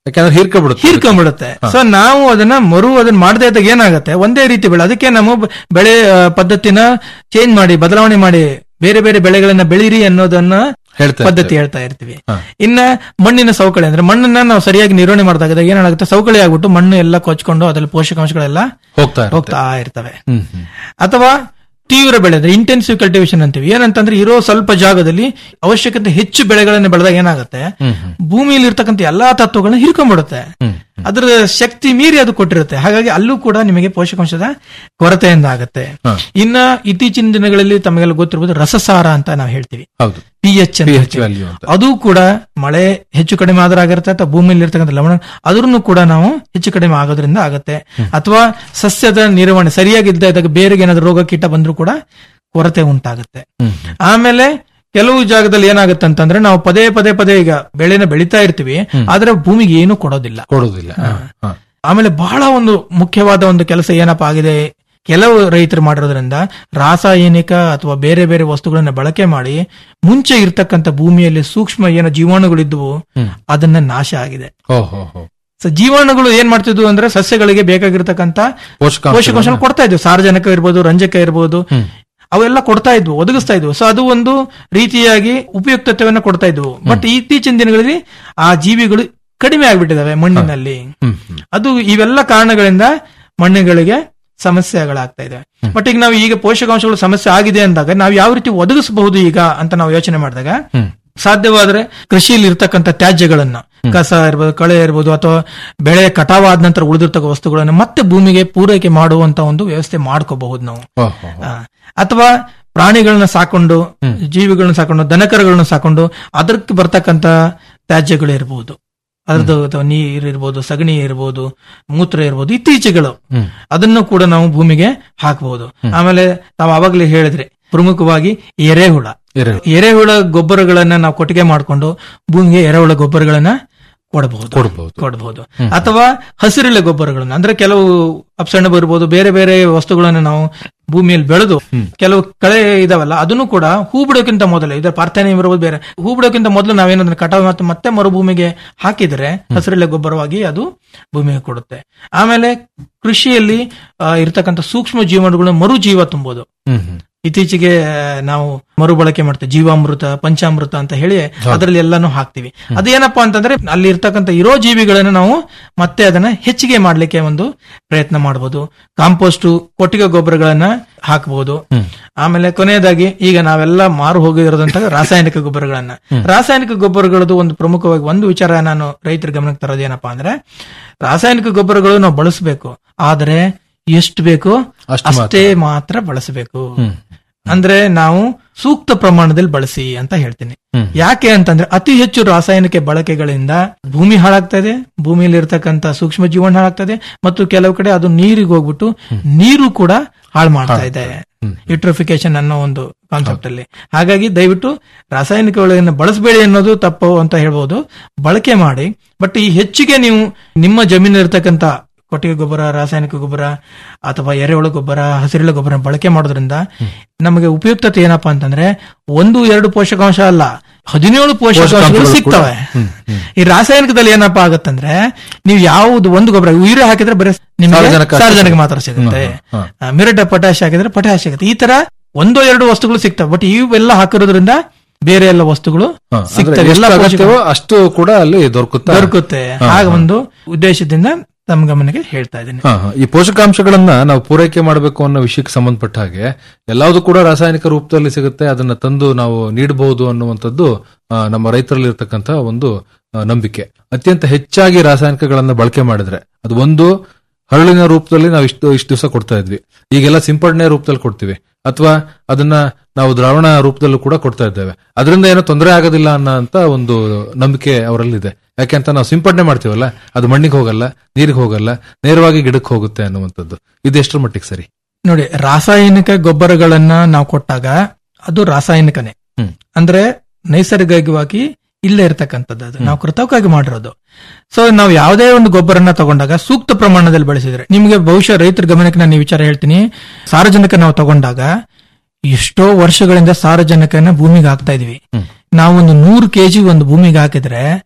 S21: ಯಾಕಂದ್ರೆ ಹೀರ್ಕೊಂಡ್ಬಿಡುತ್ತೆ
S22: ಹೀರ್ಕೊಂಡ್ಬಿಡುತ್ತೆ ಸೊ ನಾವು ಅದನ್ನ ಮರು ಅದನ್ನ ಮಾಡದೇ ಇದ್ದಾಗ ಏನಾಗುತ್ತೆ ಒಂದೇ ರೀತಿ ಬೆಳೆ ಅದಕ್ಕೆ ನಾವು ಬ- ಬೆಳೆ ಆ, ಪದ್ಧತಿನ ಚೇಂಜ್ ಮಾಡಿ ಬದಲಾವಣೆ ಮಾಡಿ ಬೇರೆ ಬೇರೆ ಬೆಳೆಗಳನ್ನ ಬೆಳೀರಿ ಅನ್ನೋದನ್ನ
S21: ಹೇಳ್ತಾ
S22: ಪದ್ಧತಿ ಹೇಳ್ತಾ ಇರ್ತೀವಿ ಇನ್ನ ಮಣ್ಣಿನ ಸವಕಳಿ ಅಂದ್ರೆ ಮಣ್ಣನ್ನ ನಾವು ಸರಿಯಾಗಿ ನಿರ್ವಹಣೆ ಮಾಡಿದಾಗ ಏನಾಗುತ್ತೆ ಸವಕಳಿ ಆಗ್ಬಿಟ್ಟು ಮಣ್ಣು ಎಲ್ಲ ಕೊಚ್ಕೊಂಡು ಅದ್ರಲ್ಲಿ ಪೋಷಕಾಂಶಗಳೆಲ್ಲ
S21: ಹೋಗ್ತಾ ಇರುತ್ತೆ.
S22: ಹೋಗ್ತಾ ಇರ್ತವೆ
S21: ಹ್ಮ್ ಹ್ಮ್
S22: ಅಥವಾ ತೀವ್ರ ಬೆಳೆ ಅಂದ್ರೆ ಇಂಟೆನ್ಸಿವ್ ಕಲ್ಟಿವೇಶನ್ ಅಂತೀವಿ ಏನಂತಂದ್ರೆ ಇರೋ ಸ್ವಲ್ಪ ಜಾಗದಲ್ಲಿ ಅವಶ್ಯಕತೆ ಹೆಚ್ಚು ಬೆಳೆಗಳನ್ನು ಬೆಳೆದಾಗ ಏನಾಗುತ್ತೆ
S21: ಹ್ಮ್ ಹ್ಮ್
S22: ಭೂಮಿಯಲ್ಲಿ ಇರ್ತಕ್ಕಂಥ ಎಲ್ಲಾ ತತ್ವಗಳನ್ನ ಹಿರ್ಕೊಂಡ್ಬಿಡುತ್ತೆ
S21: ಹ್ಮ್
S22: ಅದರ ಶಕ್ತಿ ಮೀರಿ ಅದು ಕೊಟ್ಟಿರುತ್ತೆ ಹಾಗಾಗಿ ಅಲ್ಲೂ ಕೂಡ ನಿಮಗೆ ಪೋಷಕಾಂಶದ ಕೊರತೆಯಿಂದ ಆಗುತ್ತೆ
S21: ಹ.
S22: ಇನ್ನ ಇತ್ತೀಚಿನ ದಿನಗಳಲ್ಲಿ ತಮಗೆಲ್ಲ ಗೊತ್ತಿರಬಹುದು ರಸಸಾರ ಅಂತ ನಾವು ಹೇಳ್ತೀವಿ
S21: ಹೌದು
S22: ಪಿ ಎಚ್
S21: pH value ಅಂತ.
S22: ಅದು ಕೂಡ ಮಳೆ ಹೆಚ್ಚು ಕಡಿಮೆ ಆದ್ರೆ ಆಗಿರುತ್ತೆ ಅಥವಾ ಭೂಮಿಯಲ್ಲಿ ಇರ್ತಕ್ಕಂಥ ಲವಣ ಅದ್ರೂ ಕೂಡ ನಾವು ಹೆಚ್ಚು ಕಡಿಮೆ ಆಗೋದ್ರಿಂದ ಆಗುತ್ತೆ ಅಥವಾ ಸಸ್ಯದ ನಿರ್ವಹಣೆ ಸರಿಯಾಗಿ ಇಲ್ಲದೆ ಇದ್ದಾಗ ಬೇರೆಗೆ ಏನಾದ್ರು ರೋಗ ಕೀಟ ಬಂದ್ರೂ ಕೂಡ ಕೊರತೆ ಉಂಟಾಗುತ್ತೆ
S21: ಹ್ಮ್
S22: ಆಮೇಲೆ ಕೆಲವು ಜಾಗದಲ್ಲಿ ಏನಾಗುತ್ತೆ ಅಂತಂದ್ರೆ ನಾವು ಪದೇ ಪದೇ ಪದೇ ಈಗ ಬೆಳೆನ ಬೆಳಿತಾ ಇರ್ತೀವಿ ಆದ್ರೆ ಭೂಮಿಗೆ ಏನು ಕೊಡೋದಿಲ್ಲ
S21: ಕೊಡೋದಿಲ್ಲ ಹ, ಹ.
S22: ಆಮೇಲೆ ಬಹಳ ಒಂದು ಮುಖ್ಯವಾದ ಒಂದು ಕೆಲಸ ಏನಪ್ಪಾ ಆಗಿದೆ ಕೆಲವು ರೈತರು ಮಾಡಿರೋದ್ರಿಂದ ರಾಸಾಯನಿಕ ಅಥವಾ ಬೇರೆ ಬೇರೆ ವಸ್ತುಗಳನ್ನ ಬಳಕೆ ಮಾಡಿ ಮುಂಚೆ ಇರ್ತಕ್ಕಂಥ ಭೂಮಿಯಲ್ಲಿ ಸೂಕ್ಷ್ಮ ಏನೋ ಜೀವಾಣುಗಳಿದ್ವು
S21: ಹ್ಮ್.
S22: ಅದನ್ನ ನಾಶ ಆಗಿದೆ
S21: ಓ ಹೋ ಹೋ
S22: ಸೊ ಜೀವಾಣುಗಳು ಏನ್ ಮಾಡ್ತಿದ್ವು ಅಂದ್ರೆ ಸಸ್ಯಗಳಿಗೆ ಬೇಕಾಗಿರ್ತಕ್ಕಂಥ
S21: ಪೋಷಕಾಂಶಗಳನ್ನ-
S22: ಪೋಷಕಾಂಶ ಕೊಡ್ತಾ ಇದ್ವು ಸಾರಜನಕ ಇರ್ಬೋದು ರಂಜಕ ಇರ್ಬೋದು ಅವೆಲ್ಲ ಕೊಡ್ತಾ ಇದ್ವು ಒದಗಿಸ್ತಾ ಇದ್ವು ಸೊ ಅದು ಒಂದು ರೀತಿಯಾಗಿ ಉಪಯುಕ್ತತೆಯನ್ನ ಕೊಡ್ತಾ ಇದ್ವು ಬಟ್ ಇತ್ತೀಚಿನ ದಿನಗಳಲ್ಲಿ ಆ ಜೀವಿಗಳು ಕಡಿಮೆ ಆಗ್ಬಿಟ್ಟಿದಾವೆ ಮಣ್ಣಿನಲ್ಲಿ
S21: ಹ್ಮ್ ಹ್ಮ್
S22: ಅದು ಇವೆಲ್ಲ ಕಾರಣಗಳಿಂದ ಮಣ್ಣುಗಳಿಗೆ ಸಮಸ್ಯೆಗಳಾಗ್ತಾ ಇದೆ ಬಟ್ ಈಗ ನಾವು ಈಗ ಪೋಷಕಾಂಶಗಳು ಸಮಸ್ಯೆ ಆಗಿದೆ ಅಂದಾಗ ನಾವು ಯಾವ ರೀತಿ ಒದಗಿಸಬಹುದು ಈಗ ಅಂತ ನಾವು ಯೋಚನೆ ಮಾಡಿದಾಗ
S21: ಹ್ಮ್.
S22: ಸಾಧ್ಯವಾದ್ರೆ ಕೃಷಿಯಲ್ಲಿ ಇರ್ತಕ್ಕಂಥ ತ್ಯಾಜ್ಯಗಳನ್ನ ಕಸ ಇರ್ಬೋದು ಕಳೆ ಇರ್ಬೋದು ಅಥವಾ ಬೆಳೆ ಕಟಾವಾದ ನಂತರ ಉಳಿದಿರ್ತಕ್ಕ ವಸ್ತುಗಳನ್ನ ಮತ್ತೆ ಭೂಮಿಗೆ ಪೂರೈಕೆ ಮಾಡುವಂತ ಒಂದು ವ್ಯವಸ್ಥೆ ಮಾಡ್ಕೋಬಹುದು ನಾವು
S21: ಓ ಹೋ ಹೋ.
S22: ಆ, ಅಥವಾ ಪ್ರಾಣಿಗಳನ್ನ ಸಾಕೊಂಡು ಜೀವಿಗಳನ್ನ ಸಾಕೊಂಡು ದನಕರಗಳನ್ನ ಸಾಕೊಂಡು ಅದಕ್ಕೆ ಬರ್ತಕ್ಕಂತ ತ್ಯಾಜ್ಯಗಳು ಇರ್ಬೋದು ಅದ್ರದ್ದು ಅಥವಾ ನೀರ್ ಇರ್ಬೋದು ಸಗಣಿ ಇರ್ಬೋದು ಮೂತ್ರ ಇರ್ಬೋದು ಇತ್ತೀಚೆಗಳು
S21: ಹ್ಮ್.
S22: ಅದನ್ನು ಕೂಡ ನಾವು ಭೂಮಿಗೆ ಹಾಕಬಹುದು ಆಮೇಲೆ ತಾವು ಅವಾಗಲೇ ಹೇಳಿದ್ರೆ ಪ್ರಮುಖವಾಗಿ ಎರೆಹುಳ
S21: ಎರೆಹುಳ.
S22: ಎರೆಹುಳ ಗೊಬ್ಬರಗಳನ್ನ ನಾವು ಕೊಟ್ಟಿಗೆ ಮಾಡಿಕೊಂಡು ಭೂಮಿಗೆ ಎರೆಹುಳ ಗೊಬ್ಬರಗಳನ್ನ ಕೊಡಬಹುದು
S21: ಕೊಡ್ಬೋದು.
S22: ಕೊಡಬಹುದು ಅಥವಾ ಹಸಿರೆಲೆ ಗೊಬ್ಬರಗಳನ್ನ ಅಂದ್ರೆ ಕೆಲವು ಅಪ್ಸಣ್ಣ ಇರ್ಬೋದು ಬೇರೆ ಬೇರೆ ವಸ್ತುಗಳನ್ನ ನಾವು ಭೂಮಿಯಲ್ಲಿ ಬೆಳೆದು ಕೆಲವು ಕಳೆ ಇದಾವಲ್ಲ ಅದನ್ನು ಕೂಡ ಹೂ ಬಿಡೋಕ್ಕಿಂತ ಮೊದಲೇ ಇದರ ಪಾರ್ಥಾನೆ ಇರ್ಬೋದು ಬೇರೆ ಹೂ ಬಿಡೋಕ್ಕಿಂತ ಮೊದಲು ನಾವೇನಂದ್ರೆ ಕಟಾವು ಮತ್ತೆ ಮತ್ತೆ ಮರುಭೂಮಿಗೆ ಹಾಕಿದ್ರೆ ಹಸಿರೆಲೆ ಗೊಬ್ಬರವಾಗಿ ಅದು ಭೂಮಿಗೆ ಕೊಡುತ್ತೆ ಆಮೇಲೆ ಕೃಷಿಯಲ್ಲಿ ಆ, ಇರ್ತಕ್ಕಂಥ ಸೂಕ್ಷ್ಮ ಜೀವನಗಳನ್ನ ಮರು ಜೀವ ತುಂಬೋದು
S21: ಹ್ಮ್ ಹ್ಮ್
S22: ಇತ್ತೀಚೆಗೆ ನಾವು ಮರುಬಳಕೆ ಮಾಡ್ತೇವೆ ಜೀವಾಮೃತ ಪಂಚಾಮೃತ ಅಂತ ಹೇಳಿ ಅದರಲ್ಲಿ ಎಲ್ಲಾನು ಹಾಕ್ತಿವಿ ಅದೇನಪ್ಪಾ ಅಂತಂದ್ರೆ ಅಲ್ಲಿ ಇರ್ತಕ್ಕಂಥ ಇರೋ ಜೀವಿಗಳನ್ನ ನಾವು ಮತ್ತೆ ಅದನ್ನ ಹೆಚ್ಚಿಗೆ ಮಾಡ್ಲಿಕ್ಕೆ ಒಂದು ಪ್ರಯತ್ನ ಮಾಡಬಹುದು ಕಾಂಪೋಸ್ಟ್ ಕೊಟ್ಟಿಗೆ ಗೊಬ್ಬರಗಳನ್ನ ಹಾಕಬಹುದು ಆಮೇಲೆ ಕೊನೆಯದಾಗಿ ಈಗ ನಾವೆಲ್ಲ ಮಾರು ಹೋಗಿರೋದಂತ ರಾಸಾಯನಿಕ ಗೊಬ್ಬರಗಳನ್ನ ರಾಸಾಯನಿಕ ಗೊಬ್ಬರಗಳದ್ದು ಒಂದು ಪ್ರಮುಖವಾಗಿ ಒಂದು ವಿಚಾರ ನಾನು ರೈತರ ಗಮನಕ್ಕೆ ತರೋದು ಏನಪ್ಪಾ ಅಂದ್ರೆ ರಾಸಾಯನಿಕ ಗೊಬ್ಬರಗಳು ನಾವು ಬಳಸಬೇಕು ಆದ್ರೆ ಎಷ್ಟು ಬೇಕೋ
S21: ಅಷ್ಟು ಮಾತ್ರ.
S22: ಅಷ್ಟೇ ಮಾತ್ರ ಬಳಸಬೇಕು
S21: ಹ್ಮ್.
S22: ಅಂದ್ರೆ ನಾವು ಸೂಕ್ತ ಪ್ರಮಾಣದಲ್ಲಿ ಬಳಸಿ ಅಂತ ಹೇಳ್ತೀನಿ
S21: ಹ್ಮ್.
S22: ಯಾಕೆ ಅಂತಂದ್ರೆ ಅತಿ ಹೆಚ್ಚು ರಾಸಾಯನಿಕ ಬಳಕೆಗಳಿಂದ ಭೂಮಿ ಹಾಳಾಗ್ತಾ ಇದೆ ಭೂಮಿಯಲ್ಲಿ ಇರ್ತಕ್ಕಂಥ ಸೂಕ್ಷ್ಮ ಜೀವನ ಹಾಳಾಗ್ತಾ ಇದೆ ಮತ್ತು ಕೆಲವು ಕಡೆ ಅದು ನೀರಿಗೆ ಹೋಗ್ಬಿಟ್ಟು ನೀರು ಕೂಡ ಹಾಳು ಮಾಡ್ತಾ ಇದೆ ಯುಟ್ರೋಫಿಕೇಶನ್ ಅನ್ನೋ ಒಂದು ಕಾನ್ಸೆಪ್ಟ್ ಅಲ್ಲಿ ಹಾಗಾಗಿ ದಯವಿಟ್ಟು ರಾಸಾಯನಿಕಗಳನ್ನು ಬಳಸಬೇಡಿ ಅನ್ನೋದು ತಪ್ಪು ಅಂತ ಹೇಳ್ಬೋದು ಬಳಕೆ ಮಾಡಿ ಬಟ್ ಈ ಹೆಚ್ಚಿಗೆ ನೀವು ನಿಮ್ಮ ಜಮೀನು ಇರ್ತಕ್ಕಂಥ ಕೊಟ್ಟಿಗೆ ಗೊಬ್ಬರ ರಾಸಾಯನಿಕ ಗೊಬ್ಬರ ಅಥವಾ ಎರೆಹುಳ ಗೊಬ್ಬರ ಹಸಿರೆಳೆ ಗೊಬ್ಬರ ಬಳಕೆ ಮಾಡೋದ್ರಿಂದ ನಮಗೆ ಉಪಯುಕ್ತತೆ ಏನಪ್ಪಾ ಅಂತಂದ್ರೆ ಒಂದು ಎರಡು ಪೋಷಕಾಂಶ ಅಲ್ಲ ಹದಿನೇಳು ಪೋಷಕಾಂಶಗಳು
S21: ಪೋಷಕಾಂಶಗಳು
S22: ಸಿಗ್ತವೆ
S21: ಕೂಡ. ಹ್ಮ್, ಹ್ಮ್.
S22: ಈ ರಾಸಾಯನಿಕದಲ್ಲಿ ಏನಪ್ಪಾ ಆಗತ್ತಂದ್ರೆ ನೀವು ಯಾವ್ದು ಒಂದು ಗೊಬ್ಬರ ಯೂರಿಯಾ ಹಾಕಿದ್ರೆ ಬರೀ ನಿಮಗೆ
S21: ಸಾರಜನಕ ಅಷ್ಟೇ
S22: ಸಾರಜನಕ
S21: ಸಿಗುತ್ತೆ.
S22: ಮಾತ್ರ ಸಿಗುತ್ತೆ
S21: ಹ್ಮ್, ಹ್ಮ್.
S22: ಮಿರಟ ಪೊಟ್ಯಾಶ್ ಹಾಕಿದ್ರೆ ಪೊಟ್ಯಾಶ್ ಸಿಗುತ್ತೆ ಈ ತರ ಒಂದೋ ಎರಡು ವಸ್ತುಗಳು ಸಿಗ್ತವೆ ಬಟ್ ಇವೆಲ್ಲ ಹಾಕಿರೋದ್ರಿಂದ ಬೇರೆ ಎಲ್ಲ ವಸ್ತುಗಳು
S21: ಹ, ಅಂದ್ರೆ
S22: ಸಿಗ್ತವೆ
S21: ಎಷ್ಟು
S22: ಎಲ್ಲ
S21: ಅಗತ್ಯವೋ
S22: ಪೋಷಕಾಂಶ
S21: ಅಷ್ಟು ಕೂಡ ಅಲ್ಲಿ ದೊರಕುತ್ತೆ
S22: ದೊರಕುತ್ತೆ
S21: ಹ,
S22: ಹಾಗ
S21: ಹ.
S22: ಒಂದು ಉದ್ದೇಶದಿಂದ ತಮ್ಮ ಗಮನಕ್ಕೆ ಹೇಳ್ತಾ ಇದ್ದೀನಿ
S21: ಹ, ಹ. ಈ ಪೋಷಕಾಂಶಗಳನ್ನ ನಾವು ಪೂರೈಕೆ ಮಾಡಬೇಕು ಅನ್ನೋ ವಿಷಯಕ್ಕೆ ಸಂಬಂಧಪಟ್ಟ ಹಾಗೆ ಎಲ್ಲಾವುದು ಕೂಡ ರಾಸಾಯನಿಕ ರೂಪದಲ್ಲಿ ಸಿಗುತ್ತೆ ಅದನ್ನ ತಂದು ನಾವು ನೀಡಬಹುದು ಅನ್ನುವಂಥದ್ದು ಆ, ನಮ್ಮ ರೈತರಲ್ಲಿ ಇರ್ತಕ್ಕಂಥ ಒಂದು ಆ, ನಂಬಿಕೆ ಅತ್ಯಂತ ಹೆಚ್ಚಾಗಿ ರಾಸಾಯನಿಕಗಳನ್ನ ಬಳಕೆ ಮಾಡಿದ್ರೆ ಅದು ಒಂದು ಹರಳಿನ ರೂಪದಲ್ಲಿ ನಾವು ಇಷ್ಟು ಇಷ್ಟು ದಿವಸ ಕೊಡ್ತಾ ಇದ್ವಿ ಈಗೆಲ್ಲ ಸಿಂಪಡಣೆ ರೂಪದಲ್ಲಿ ಕೊಡ್ತೀವಿ ಅಥವಾ ಅದನ್ನ ನಾವು ದ್ರಾವಣ ರೂಪದಲ್ಲೂ ಕೂಡ ಕೊಡ್ತಾ ಇದ್ದೇವೆ ಅದರಿಂದ ಏನೋ ತೊಂದರೆ ಆಗೋದಿಲ್ಲ ಅನ್ನೋ ಅಂತ ಒಂದು ನಂಬಿಕೆ ಅವರಲ್ಲಿದೆ ಯಾಕೆಂತ ನಾವು ಸಿಂಪಡಣೆ ಮಾಡ್ತೀವಲ್ಲ ಅದು ಮಣ್ಣಿಗೆ ಹೋಗಲ್ಲ ನೀರಿಗೆ ಹೋಗಲ್ಲ ನೇರವಾಗಿ ಗಿಡಕ್ಕೆ ಹೋಗುತ್ತೆ ಅನ್ನುವಂಥದ್ದು ಇದೆಷ್ಟರ ಮಟ್ಟಿಗೆ ಸರಿ
S22: ನೋಡಿ ರಾಸಾಯನಿಕ ಗೊಬ್ಬರಗಳನ್ನ ನಾವು ಕೊಟ್ಟಾಗ ಅದು ರಾಸಾಯನಿಕನೇ
S21: ಹ್ಮ್.
S22: ಅಂದ್ರೆ ನೈಸರ್ಗಿಕವಾಗಿ ಇಲ್ಲೇ ಇರ್ತಕ್ಕಂಥದ್ದು ಅದು ನಾವು ಕೃತಕವಾಗಿ ಮಾಡಿರೋದು ಸೊ ನಾವು ಯಾವುದೇ ಒಂದು ಗೊಬ್ಬರನ ತಗೊಂಡಾಗ ಸೂಕ್ತ ಪ್ರಮಾಣದಲ್ಲಿ ಬಳಸಿದ್ರೆ ನಿಮಗೆ ಬಹುಶಃ ರೈತರ ಗಮನಕ್ಕೆ ನಾನು ಈ ವಿಚಾರ ಹೇಳ್ತೀನಿ ಸಾರಜನಕ ನಾವು ತಗೊಂಡಾಗ ಎಷ್ಟೋ ವರ್ಷಗಳಿಂದ ಸಾರಜನಕನ ಭೂಮಿಗೆ ಹಾಕ್ತಾ ಇದೀವಿ ನಾವು ಒಂದು ನೂರು ಕೆಜಿ ಒಂದು ಭೂಮಿಗೆ ಹಾಕಿದ್ರೆ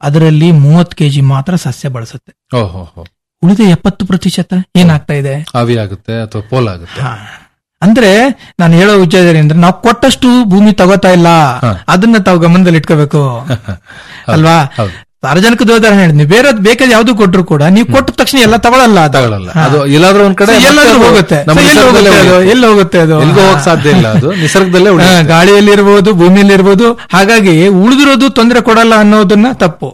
S22: ಅದರಲ್ಲಿ ಮೂವತ್ತು ಕೆಜಿ ಮಾತ್ರ ಸಸ್ಯ ಬಳಸುತ್ತೆ
S21: ಓಹೋ ಹೋ
S22: ಉಳಿದ ಎಪ್ಪತ್ತು ಪ್ರತಿಶತ ಏನಾಗ್ತಾ ಇದೆ
S21: ಆವಿ ಆಗುತ್ತೆ ಅಥವಾ ಪೋಲ್ ಆಗುತ್ತೆ
S22: ಅಂದ್ರೆ ನಾನು ಹೇಳೋ ವಿಚಾರ ಏನಂದ್ರೆ ನಾವು ಕೊಟ್ಟಷ್ಟು ಭೂಮಿ ತಗೋತಾ ಇಲ್ಲ ಅದನ್ನ ತಾವು ಗಮನದಲ್ಲಿ ಇಟ್ಕೋಬೇಕು ಅಲ್ವಾ ಸಾರ್ವಜನಿಕದ ಉದಾಹರಣೆ ಹೇಳಿದ್ನಿ ಬೇರೆ ಬೇಕಾದ ಯಾವ್ದು ಕೊಟ್ರು ಕೂಡ ನೀವು ಕೊಟ್ಟ ತಕ್ಷಣ ಎಲ್ಲ ತಗೊಳಲ್ಲ ಅದು.
S21: ತಗೊಳಲ್ಲ
S22: ಹಾ.
S21: ಅದು ಎಲ್ಲಾದ್ರೂ ಒಂದ್ ಕಡೆ
S22: ಸೊ ಎಲ್ಲಾದ್ರೂ
S21: ಮತ್ತೆ ಅದು
S22: ಹೋಗುತ್ತೆ
S21: ನಮ್ಮ
S22: ಸೊ ಎಲ್ಲಿ
S21: ನಿಸರ್ಗದಲ್ಲೇ
S22: ಹೋಗುತ್ತೆ ಅದು?
S21: ಉಳಿಯುತ್ತೆ.
S22: ಎಲ್ಲಿ ಹೋಗುತ್ತೆ ಅದು
S21: ಎಲ್ಗೂ ಹೋಗಕ್ ಸಾಧ್ಯ ಇಲ್ಲ ಅದು ನಿಸರ್ಗದಲ್ಲೇ
S22: ಹಾ,
S21: ಉಳಿಯುತ್ತೆ.
S22: ಗಾಳಿಯಲ್ಲಿರ್ಬೋದು ಭೂಮಿಯಲ್ಲಿರ್ಬೋದು ಹಾಗಾಗಿ ಉಳಿದಿರೋದು ತೊಂದರೆ ಕೊಡಲ್ಲ ಅನ್ನೋದನ್ನ ತಪ್ಪು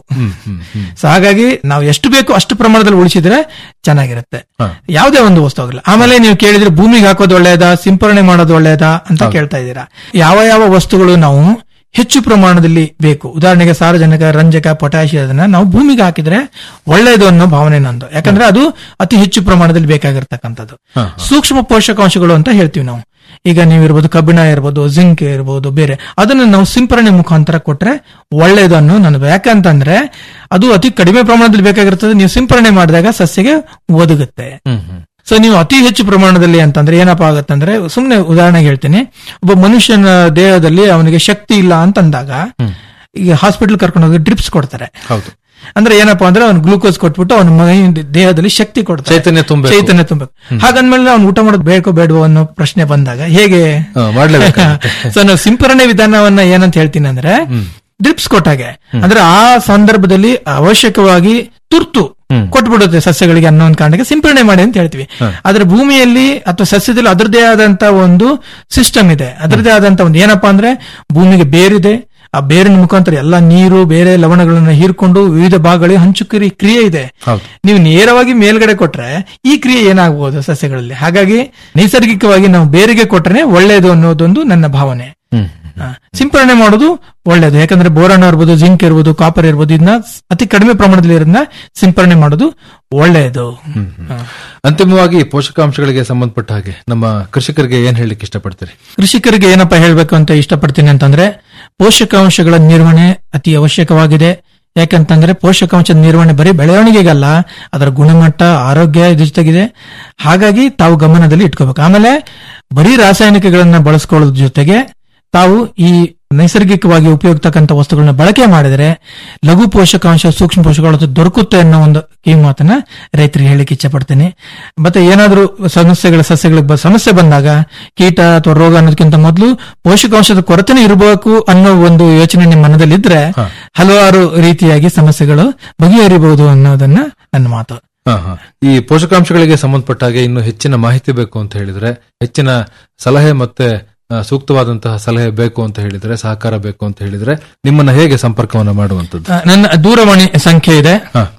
S22: ಸೊ ಹಾಗಾಗಿ ನಾವು ಎಷ್ಟು ಬೇಕು ಅಷ್ಟು ಪ್ರಮಾಣದಲ್ಲಿ ಉಳಿಸಿದ್ರೆ ಚೆನ್ನಾಗಿರುತ್ತೆ ಯಾವುದೇ ಒಂದು ವಸ್ತು ಆಗಲ್ಲ ಆಮೇಲೆ ನೀವು ಕೇಳಿದ್ರೆ ಭೂಮಿಗೆ ಹಾಕೋದು ಒಳ್ಳೆಯದಾ ಸಿಂಪರಣೆ ಮಾಡೋದು ಒಳ್ಳೆಯದಾ ಅಂತ ಕೇಳ್ತಾ ಇದ್ದೀರಾ ಯಾವ ಯಾವ ವಸ್ತುಗಳು ನಾವು ಹೆಚ್ಚು ಪ್ರಮಾಣದಲ್ಲಿ ಬೇಕು ಉದಾಹರಣೆಗೆ ಸಾರಜನಕ ರಂಜಕ ಪೊಟ್ಯಾಷಿಯ ಅದನ್ನ ನಾವು ಭೂಮಿಗೆ ಹಾಕಿದ್ರೆ ಒಳ್ಳೆಯದು ಅನ್ನೋ ಭಾವನೆ ನಂದು ಯಾಕಂದ್ರೆ ಅದು ಅತಿ ಹೆಚ್ಚು ಪ್ರಮಾಣದಲ್ಲಿ ಬೇಕಾಗಿರ್ತಕ್ಕಂಥದ್ದು ಸೂಕ್ಷ್ಮ ಪೋಷಕಾಂಶಗಳು ಅಂತ ಹೇಳ್ತೀವಿ ನಾವು ಈಗ ನೀವು ಇರ್ಬೋದು ಕಬ್ಬಿಣ ಇರ್ಬೋದು ಜಿಂಕ್ ಇರ್ಬೋದು ಬೇರೆ ಅದನ್ನ ನಾವು ಸಿಂಪರಣೆ ಮುಖಾಂತರ ಕೊಟ್ರೆ ಒಳ್ಳೇದು ಅನ್ನೋ ನನ್ನ ಯಾಕಂತಂದ್ರೆ ಅದು ಅತಿ ಕಡಿಮೆ ಪ್ರಮಾಣದಲ್ಲಿ ಬೇಕಾಗಿರ್ತದೆ ನೀವು ಸಿಂಪರಣೆ ಮಾಡಿದಾಗ ಸಸ್ಯಗೆ ಒದಗುತ್ತೆ ಸೊ ನೀವು ಅತಿ ಹೆಚ್ಚು ಪ್ರಮಾಣದಲ್ಲಿ ಅಂತಂದ್ರೆ ಏನಪ್ಪಾ ಆಗತ್ತಂದ್ರೆ ಸುಮ್ನೆ ಉದಾಹರಣೆಗೆ ಹೇಳ್ತೀನಿ ಒಬ್ಬ ಮನುಷ್ಯನ ದೇಹದಲ್ಲಿ ಅವನಿಗೆ ಶಕ್ತಿ ಇಲ್ಲ ಅಂತಂದಾಗ ಈಗ ಹಾಸ್ಪಿಟಲ್ ಕರ್ಕೊಂಡು ಹೋಗಿ ಡ್ರಿಪ್ಸ್ ಕೊಡ್ತಾರೆ
S21: ಹೌದು
S22: ಅಂದ್ರೆ ಏನಪ್ಪಾ ಅಂದ್ರೆ ಅವ್ನು ಗ್ಲೂಕೋಸ್ ಕೊಟ್ಬಿಟ್ಟು ಅವನ ಮೈಯಿಂದ ದೇಹದಲ್ಲಿ ಶಕ್ತಿ ಕೊಡ್ತಾರೆ
S21: ಚೈತನ್ಯ ತುಂಬಬೇಕು.
S22: ಚೈತನ್ಯ ತುಂಬಬೇಕು ಹಾಗಂದ್ಮೇಲೆ ಅವ್ನು ಊಟ ಮಾಡೋದು ಬೇಕೋ ಬೇಡವೋ ಅನ್ನೋ ಪ್ರಶ್ನೆ ಬಂದಾಗ ಹೇಗೆ
S21: ಹಾ, ಮಾಡ್ಲೇಬೇಕಾಗುತ್ತೆ.
S22: ಸೊ ನಾವು ಸಿಂಪರಣೆ ವಿಧಾನವನ್ನ ಏನಂತ ಹೇಳ್ತೀನಿ ಅಂದ್ರೆ ಡ್ರಿಪ್ಸ್ ಕೊಟ್ಟಾಗೆ ಅಂದ್ರೆ ಆ ಸಂದರ್ಭದಲ್ಲಿ ಅವಶ್ಯಕವಾಗಿ ತುರ್ತು ಕೊಟ್ಬಿಡುತ್ತೆ ಸಸ್ಯಗಳಿಗೆ ಅನ್ನೋ ಒಂದು ಕಾರಣಕ್ಕೆ ಸಿಂಪರಣೆ ಮಾಡಿ ಅಂತ ಹೇಳ್ತೀವಿ ಆದ್ರೆ ಭೂಮಿಯಲ್ಲಿ ಅಥವಾ ಸಸ್ಯದಲ್ಲಿ ಅದರದೇ ಆದಂತ ಒಂದು ಸಿಸ್ಟಮ್ ಇದೆ ಅದರದೇ ಆದಂತ ಒಂದು ಏನಪ್ಪಾ ಅಂದ್ರೆ ಭೂಮಿಗೆ ಬೇರಿದೆ ಆ ಬೇರಿನ ಮುಖಾಂತರ ಎಲ್ಲ ನೀರು ಬೇರೆ ಲವಣಗಳನ್ನ ಹೀರ್ಕೊಂಡು ವಿವಿಧ ಭಾಗಗಳಿಗೆ ಹಂಚುಕರಿ ಕ್ರಿಯೆ ಇದೆ ನೀವು ನೇರವಾಗಿ ಮೇಲ್ಗಡೆ ಕೊಟ್ರೆ ಈ ಕ್ರಿಯೆ ಏನಾಗಬಹುದು ಸಸ್ಯಗಳಲ್ಲಿ ಹಾಗಾಗಿ ನೈಸರ್ಗಿಕವಾಗಿ ನಾವು ಬೇರಿಗೆ ಕೊಟ್ರೆ ಒಳ್ಳೆಯದು ಅನ್ನೋದೊಂದು ನನ್ನ ಭಾವನೆ ಹಾ. ಸಿಂಪರಣೆ ಮಾಡೋದು ಒಳ್ಳೇದು ಯಾಕಂದ್ರೆ ಬೋರಾನ್ ಇರ್ಬೋದು ಜಿಂಕ್ ಇರ್ಬೋದು ಕಾಪರ್ ಇರ್ಬೋದು ಇದನ್ನ ಅತಿ ಕಡಿಮೆ ಪ್ರಮಾಣದಲ್ಲಿ ಇರೋದನ್ನ ಸಿಂಪರಣೆ ಮಾಡೋದು ಒಳ್ಳೆಯದು ಹಾ.
S21: ಅಂತಿಮವಾಗಿ ಪೋಷಕಾಂಶಗಳಿಗೆ ಸಂಬಂಧಪಟ್ಟ ಹಾಗೆ ನಮ್ಮ ಕೃಷಿಕರಿಗೆ ಏನ್ ಹೇಳಲಿಕ್ಕೆ ಇಷ್ಟಪಡ್ತೀರಿ
S22: ಕೃಷಿಕರಿಗೆ ಏನಪ್ಪಾ ಹೇಳ್ಬೇಕು ಅಂತ ಇಷ್ಟಪಡ್ತೀನಿ ಅಂತಂದ್ರೆ ಪೋಷಕಾಂಶಗಳ ನಿರ್ವಹಣೆ ಅತಿ ಅವಶ್ಯಕವಾಗಿದೆ ಯಾಕಂತಂದ್ರೆ ಪೋಷಕಾಂಶದ ನಿರ್ವಹಣೆ ಬರೀ ಬೆಳವಣಿಗೆಗಲ್ಲ ಅದರ ಗುಣಮಟ್ಟ ಆರೋಗ್ಯ ಇದ್ರ ಜೊತೆಗಿದೆ ಹಾಗಾಗಿ ತಾವು ಗಮನದಲ್ಲಿ ಇಟ್ಕೋಬೇಕು ಆಮೇಲೆ ಬರೀ ರಾಸಾಯನಿಕಗಳನ್ನ ಬಳಸ್ಕೊಳ್ಳೋದ್ರ ಜೊತೆಗೆ ತಾವು ಈ ನೈಸರ್ಗಿಕವಾಗಿ ಉಪಯೋಗಿಸ್ತಕ್ಕಂಥ ವಸ್ತುಗಳನ್ನ ಬಳಕೆ ಮಾಡಿದರೆ ಲಘು ಪೋಷಕಾಂಶ ಸೂಕ್ಷ್ಮ ಪೋಷಕಾಂಶ ದೊರಕುತ್ತೆ ಅನ್ನೋ ಒಂದು ಕಿವಿ ಮಾತನ್ನ ರೈತರಿಗೆ ಹೇಳಿಕ್ಕೆ ಇಚ್ಛಪಡ್ತೀನಿ ಮತ್ತೆ ಏನಾದರೂ ಸಮಸ್ಯೆಗಳ ಸಸ್ಯಗಳಿಗೆ ಬ- ಸಮಸ್ಯೆ ಬಂದಾಗ ಕೀಟ ಅಥವಾ ರೋಗ ಅನ್ನೋದಕ್ಕಿಂತ ಮೊದಲು ಪೋಷಕಾಂಶದ ಕೊರತೆನೇ ಇರಬೇಕು ಅನ್ನೋ ಒಂದು ಯೋಚನೆ ನಿಮ್ಮ ಮನದಲ್ಲಿದ್ರೆ ಹಲವಾರು ರೀತಿಯಾಗಿ ಸಮಸ್ಯೆಗಳು ಬಗೆಹರಿಬಹುದು ಅನ್ನೋದನ್ನ ನನ್ನ ಮಾತು
S21: ಹಾ, ಹಾ. ಈ ಪೋಷಕಾಂಶಗಳಿಗೆ ಸಂಬಂಧಪಟ್ಟ ಹಾಗೆ ಇನ್ನು ಹೆಚ್ಚಿನ ಮಾಹಿತಿ ಬೇಕು ಅಂತ ಹೇಳಿದ್ರೆ ಹೆಚ್ಚಿನ ಸಲಹೆ ಮತ್ತೆ ಆ, ಸೂಕ್ತವಾದಂತಹ ಸಲಹೆ ಬೇಕು ಅಂತ ಹೇಳಿದ್ರೆ ಸಹಕಾರ ಬೇಕು ಅಂತ ಹೇಳಿದ್ರೆ ನಿಮ್ಮನ್ನ ಹೇಗೆ ಸಂಪರ್ಕವನ್ನ ಮಾಡುವಂತದ್ದು
S22: ಆ, ನನ್ನ ದೂರವಾಣಿ ಸಂಖ್ಯೆ ಇದೆ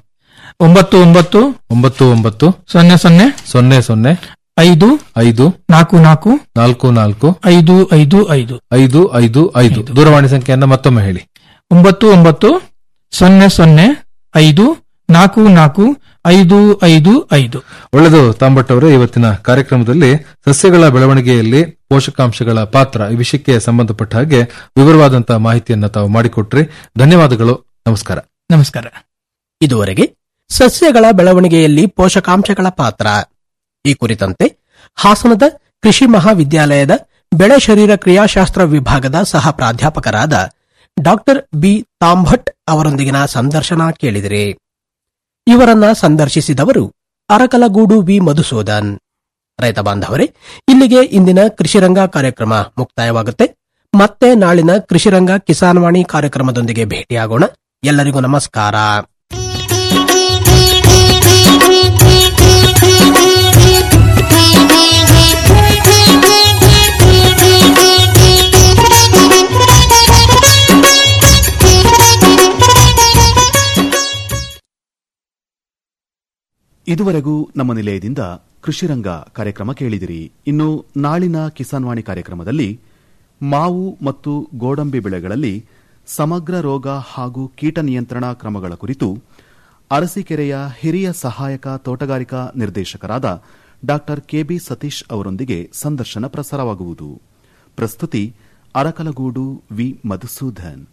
S22: ಒಂಬತ್ತು ಒಂಬತ್ತು
S21: ಒಂಬತ್ತು ಒಂಬತ್ತು
S22: ಸೊನ್ನೆ ಸೊನ್ನೆ
S21: ಸೊನ್ನೆ ಸೊನ್ನೆ
S22: ಐದು
S21: ಐದು
S22: ನಾಲ್ಕು ನಾಲ್ಕು
S21: ನಾಲ್ಕು ನಾಲ್ಕು
S22: ಐದು ಐದು ಐದು
S21: ಐದು ಐದು ಐದು ದೂರವಾಣಿ ಸಂಖ್ಯೆಯನ್ನ ಮತ್ತೊಮ್ಮೆ ಹೇಳಿ
S22: ಒಂಬತ್ತು ಒಂಬತ್ತು ಸೊನ್ನೆ ಸೊನ್ನೆ ಐದು ನಾಲ್ಕು ನಾಲ್ಕು ಐದು ಐದು ಐದು
S21: ಒಳ್ಳೆದು ತಾಂಬಟ್ ಅವರೇ ಇವತ್ತಿನ ಕಾರ್ಯಕ್ರಮದಲ್ಲಿ ಸಸ್ಯಗಳ ಬೆಳವಣಿಗೆಯಲ್ಲಿ ಪೋಷಕಾಂಶಗಳ ಪಾತ್ರ ಈ ವಿಷಯಕ್ಕೆ ಸಂಬಂಧಪಟ್ಟ ಹಾಗೆ ವಿವರವಾದಂತಹ ಮಾಹಿತಿಯನ್ನ ತಾವು ಮಾಡಿಕೊಟ್ರಿ ಧನ್ಯವಾದಗಳು ನಮಸ್ಕಾರ
S22: ನಮಸ್ಕಾರ
S20: ಇದುವರೆಗೆ ಸಸ್ಯಗಳ ಬೆಳವಣಿಗೆಯಲ್ಲಿ ಪೋಷಕಾಂಶಗಳ ಪಾತ್ರ ಈ ಕುರಿತಂತೆ ಹಾಸನದ ಕೃಷಿ ಮಹಾವಿದ್ಯಾಲಯದ ಬೆಳೆ ಶರೀರ ಕ್ರಿಯಾಶಾಸ್ತ್ರ ವಿಭಾಗದ ಸಹ ಪ್ರಾಧ್ಯಾಪಕರಾದ ಡಾಕ್ಟರ್ ಬಿ ತಾಂಭಟ್ ಅವರೊಂದಿಗಿನ ಸಂದರ್ಶನ ಕೇಳಿದಿರಿ ಇವರನ್ನ ಸಂದರ್ಶಿಸಿದವರು ಅರಕಲಗೂಡು ವಿ ಮಧುಸೂದನ್ ರೈತ ಬಾಂಧವರೇ ಇಲ್ಲಿಗೆ ಇಂದಿನ ಕೃಷಿರಂಗ ಕಾರ್ಯಕ್ರಮ ಮುಕ್ತಾಯವಾಗುತ್ತೆ ಮತ್ತೆ ನಾಳಿನ ಕೃಷಿರಂಗ ಕಿಸಾನ್ವಾಣಿ ಕಾರ್ಯಕ್ರಮದೊಂದಿಗೆ ಭೇಟಿಯಾಗೋಣ ಎಲ್ಲರಿಗೂ ನಮಸ್ಕಾರ
S1: ಇದುವರೆಗೂ ನಮ್ಮ ನಿಲಯದಿಂದ ಕೃಷಿರಂಗ ಕಾರ್ಯಕ್ರಮ ಕೇಳಿದಿರಿ ಇನ್ನು ನಾಳಿನ ಕಿಸಾನ್ ವಾಣಿ ಕಾರ್ಯಕ್ರಮದಲ್ಲಿ ಮಾವು ಮತ್ತು ಗೋಡಂಬಿ ಬೆಳೆಗಳಲ್ಲಿ ಸಮಗ್ರ ರೋಗ ಹಾಗೂ ಕೀಟ ನಿಯಂತ್ರಣ ಕ್ರಮಗಳ ಕುರಿತು ಅರಸೀಕೆರೆಯ ಹಿರಿಯ ಸಹಾಯಕ ತೋಟಗಾರಿಕಾ ನಿರ್ದೇಶಕರಾದ ಡಾ ಕೆಬಿ ಸತೀಶ್ ಅವರೊಂದಿಗೆ ಸಂದರ್ಶನ ಪ್ರಸಾರವಾಗುವುದು ಪ್ರಸ್ತುತಿ ಅರಕಲಗೂಡು ವಿ ಮಧುಸೂದನ್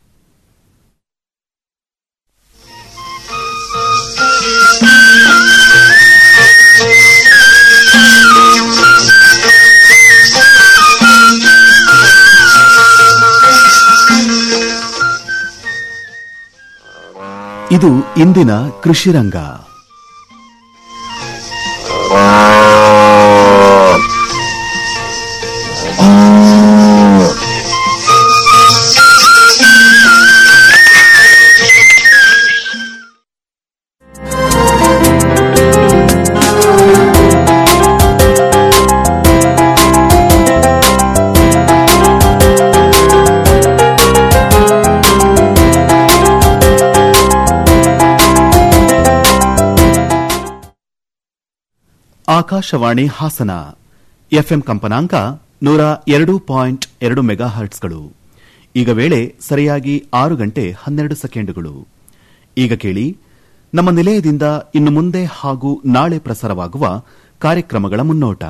S1: ಇದು ಇಂದಿನ ಕೃಷಿ ರಂಗ ಆಕಾಶವಾಣಿ ಹಾಸನ ಎಫ್ಎಂ ಕಂಪನಾಂಕ ನೂರ ಎರಡು ಪಾಯಿಂಟ್ ಎರಡು ಮೆಗಾ ಹರ್ಟ್ಸ್ಗಳು ಈಗ ವೇಳೆ ಸರಿಯಾಗಿ ಆರು ಗಂಟೆ ಹನ್ನೆರಡು ಸೆಕೆಂಡುಗಳು ಈಗ ಕೇಳಿ ನಮ್ಮ ನಿಲಯದಿಂದ ಇನ್ನು ಮುಂದೆ ಹಾಗೂ ನಾಳೆ ಪ್ರಸಾರವಾಗುವ ಕಾರ್ಯಕ್ರಮಗಳ ಮುನ್ನೋಟ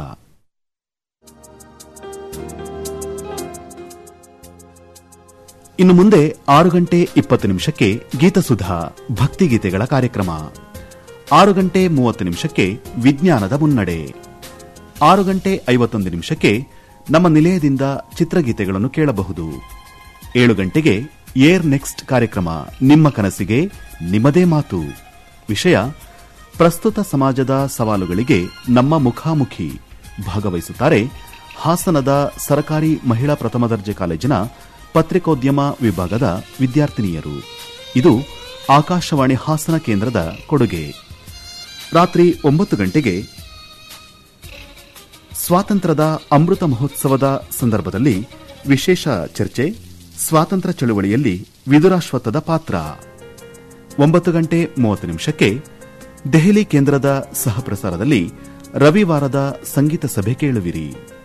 S1: ಇನ್ನು ಮುಂದೆ ಆರು ಗಂಟೆ ಇಪ್ಪತ್ತು ನಿಮಿಷಕ್ಕೆ ಗೀತಸುಧಾ ಭಕ್ತಿಗೀತೆಗಳ ಕಾರ್ಯಕ್ರಮ ಆರು ಗಂಟೆ ಮೂವತ್ತು ನಿಮಿಷಕ್ಕೆ ವಿಜ್ಞಾನದ ಮುನ್ನಡೆ ಆರು ಗಂಟೆ ಐವತ್ತೊಂದು ನಿಮಿಷಕ್ಕೆ ನಮ್ಮ ನಿಲಯದಿಂದ ಚಿತ್ರಗೀತೆಗಳನ್ನು ಕೇಳಬಹುದು ಏಳು ಗಂಟೆಗೆ ಏರ್ ನೆಕ್ಸ್ಟ್ ಕಾರ್ಯಕ್ರಮ ನಿಮ್ಮ ಕನಸಿಗೆ ನಿಮ್ಮದೇ ಮಾತು ವಿಷಯ ಪ್ರಸ್ತುತ ಸಮಾಜದ ಸವಾಲುಗಳಿಗೆ ನಮ್ಮ ಮುಖಾಮುಖಿ ಭಾಗವಹಿಸುತ್ತಾರೆ ಹಾಸನದ ಸರಕಾರಿ ಮಹಿಳಾ ಪ್ರಥಮ ದರ್ಜೆ ಕಾಲೇಜಿನ ಪತ್ರಿಕೋದ್ಯಮ ವಿಭಾಗದ ವಿದ್ಯಾರ್ಥಿನಿಯರು ಇದು ಆಕಾಶವಾಣಿ ಹಾಸನ ಕೇಂದ್ರದ ಕೊಡುಗೆ ರಾತ್ರಿ ಒಂಬತ್ತು ಗಂಟೆಗೆ ಸ್ವಾತಂತ್ರ್ಯದ ಅಮೃತ ಮಹೋತ್ಸವದ ಸಂದರ್ಭದಲ್ಲಿ ವಿಶೇಷ ಚರ್ಚೆ ಸ್ವಾತಂತ್ರ್ಯ ಚಳುವಳಿಯಲ್ಲಿ ವಿದುರಾಶ್ವತ್ಥದ ಪಾತ್ರ ಒಂಬತ್ತು ಗಂಟೆ ಮೂವತ್ತು ನಿಮಿಷಕ್ಕೆ ದೆಹಲಿ ಕೇಂದ್ರದ ಸಹಪ್ರಸಾರದಲ್ಲಿ ರವಿವಾರದ ಸಂಗೀತ ಸಭೆ ಕೇಳುವಿರಿ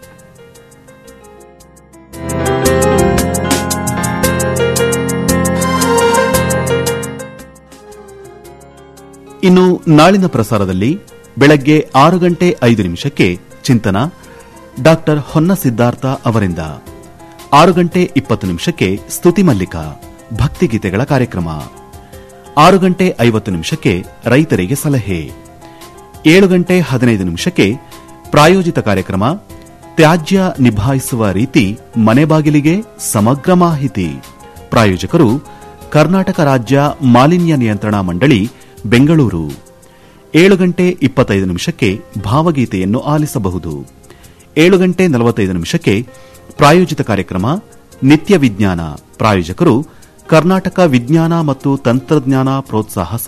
S1: ಇನ್ನು ನಾಳಿನ ಪ್ರಸಾರದಲ್ಲಿ ಬೆಳಗ್ಗೆ ಆರು ಗಂಟೆ ಐದು ನಿಮಿಷಕ್ಕೆ ಚಿಂತನ ಡಾಕ್ಟರ್ ಹೊನ್ನ ಸಿದ್ದಾರ್ಥ ಅವರಿಂದ ಆರು ಗಂಟೆ ಇಪ್ಪತ್ತು ನಿಮಿಷಕ್ಕೆ ಸ್ತುತಿ ಮಲ್ಲಿಕ ಭಕ್ತಿಗೀತೆಗಳ ಕಾರ್ಯಕ್ರಮ ಆರು ಗಂಟೆ ಐವತ್ತು ನಿಮಿಷಕ್ಕೆ ರೈತರಿಗೆ ಸಲಹೆ ಏಳು ಗಂಟೆ ಹದಿನೈದು ನಿಮಿಷಕ್ಕೆ ಪ್ರಾಯೋಜಿತ ಕಾರ್ಯಕ್ರಮ ತ್ಯಾಜ್ಯ ನಿಭಾಯಿಸುವ ರೀತಿ ಮನೆ ಬಾಗಿಲಿಗೆ ಸಮಗ್ರ ಮಾಹಿತಿ ಪ್ರಾಯೋಜಕರು ಕರ್ನಾಟಕ ರಾಜ್ಯ ಮಾಲಿನ್ಯ ನಿಯಂತ್ರಣಾ ಮಂಡಳಿ ಬೆಂಗಳೂರು ಏಳು ಗಂಟೆ ಇಪ್ಪತ್ತೈದು ನಿಮಿಷಕ್ಕೆ ಭಾವಗೀತೆಯನ್ನು ಆಲಿಸಬಹುದು ಏಳು ಗಂಟೆ ನಲವತ್ತೈದು ನಿಮಿಷಕ್ಕೆ ಪ್ರಾಯೋಜಿತ ಕಾರ್ಯಕ್ರಮ ನಿತ್ಯ ವಿಜ್ಞಾನ ಪ್ರಾಯೋಜಕರು ಕರ್ನಾಟಕ ವಿಜ್ಞಾನ ಮತ್ತು ತಂತ್ರಜ್ಞಾನ ಪ್ರೋತ್ಸಾಹ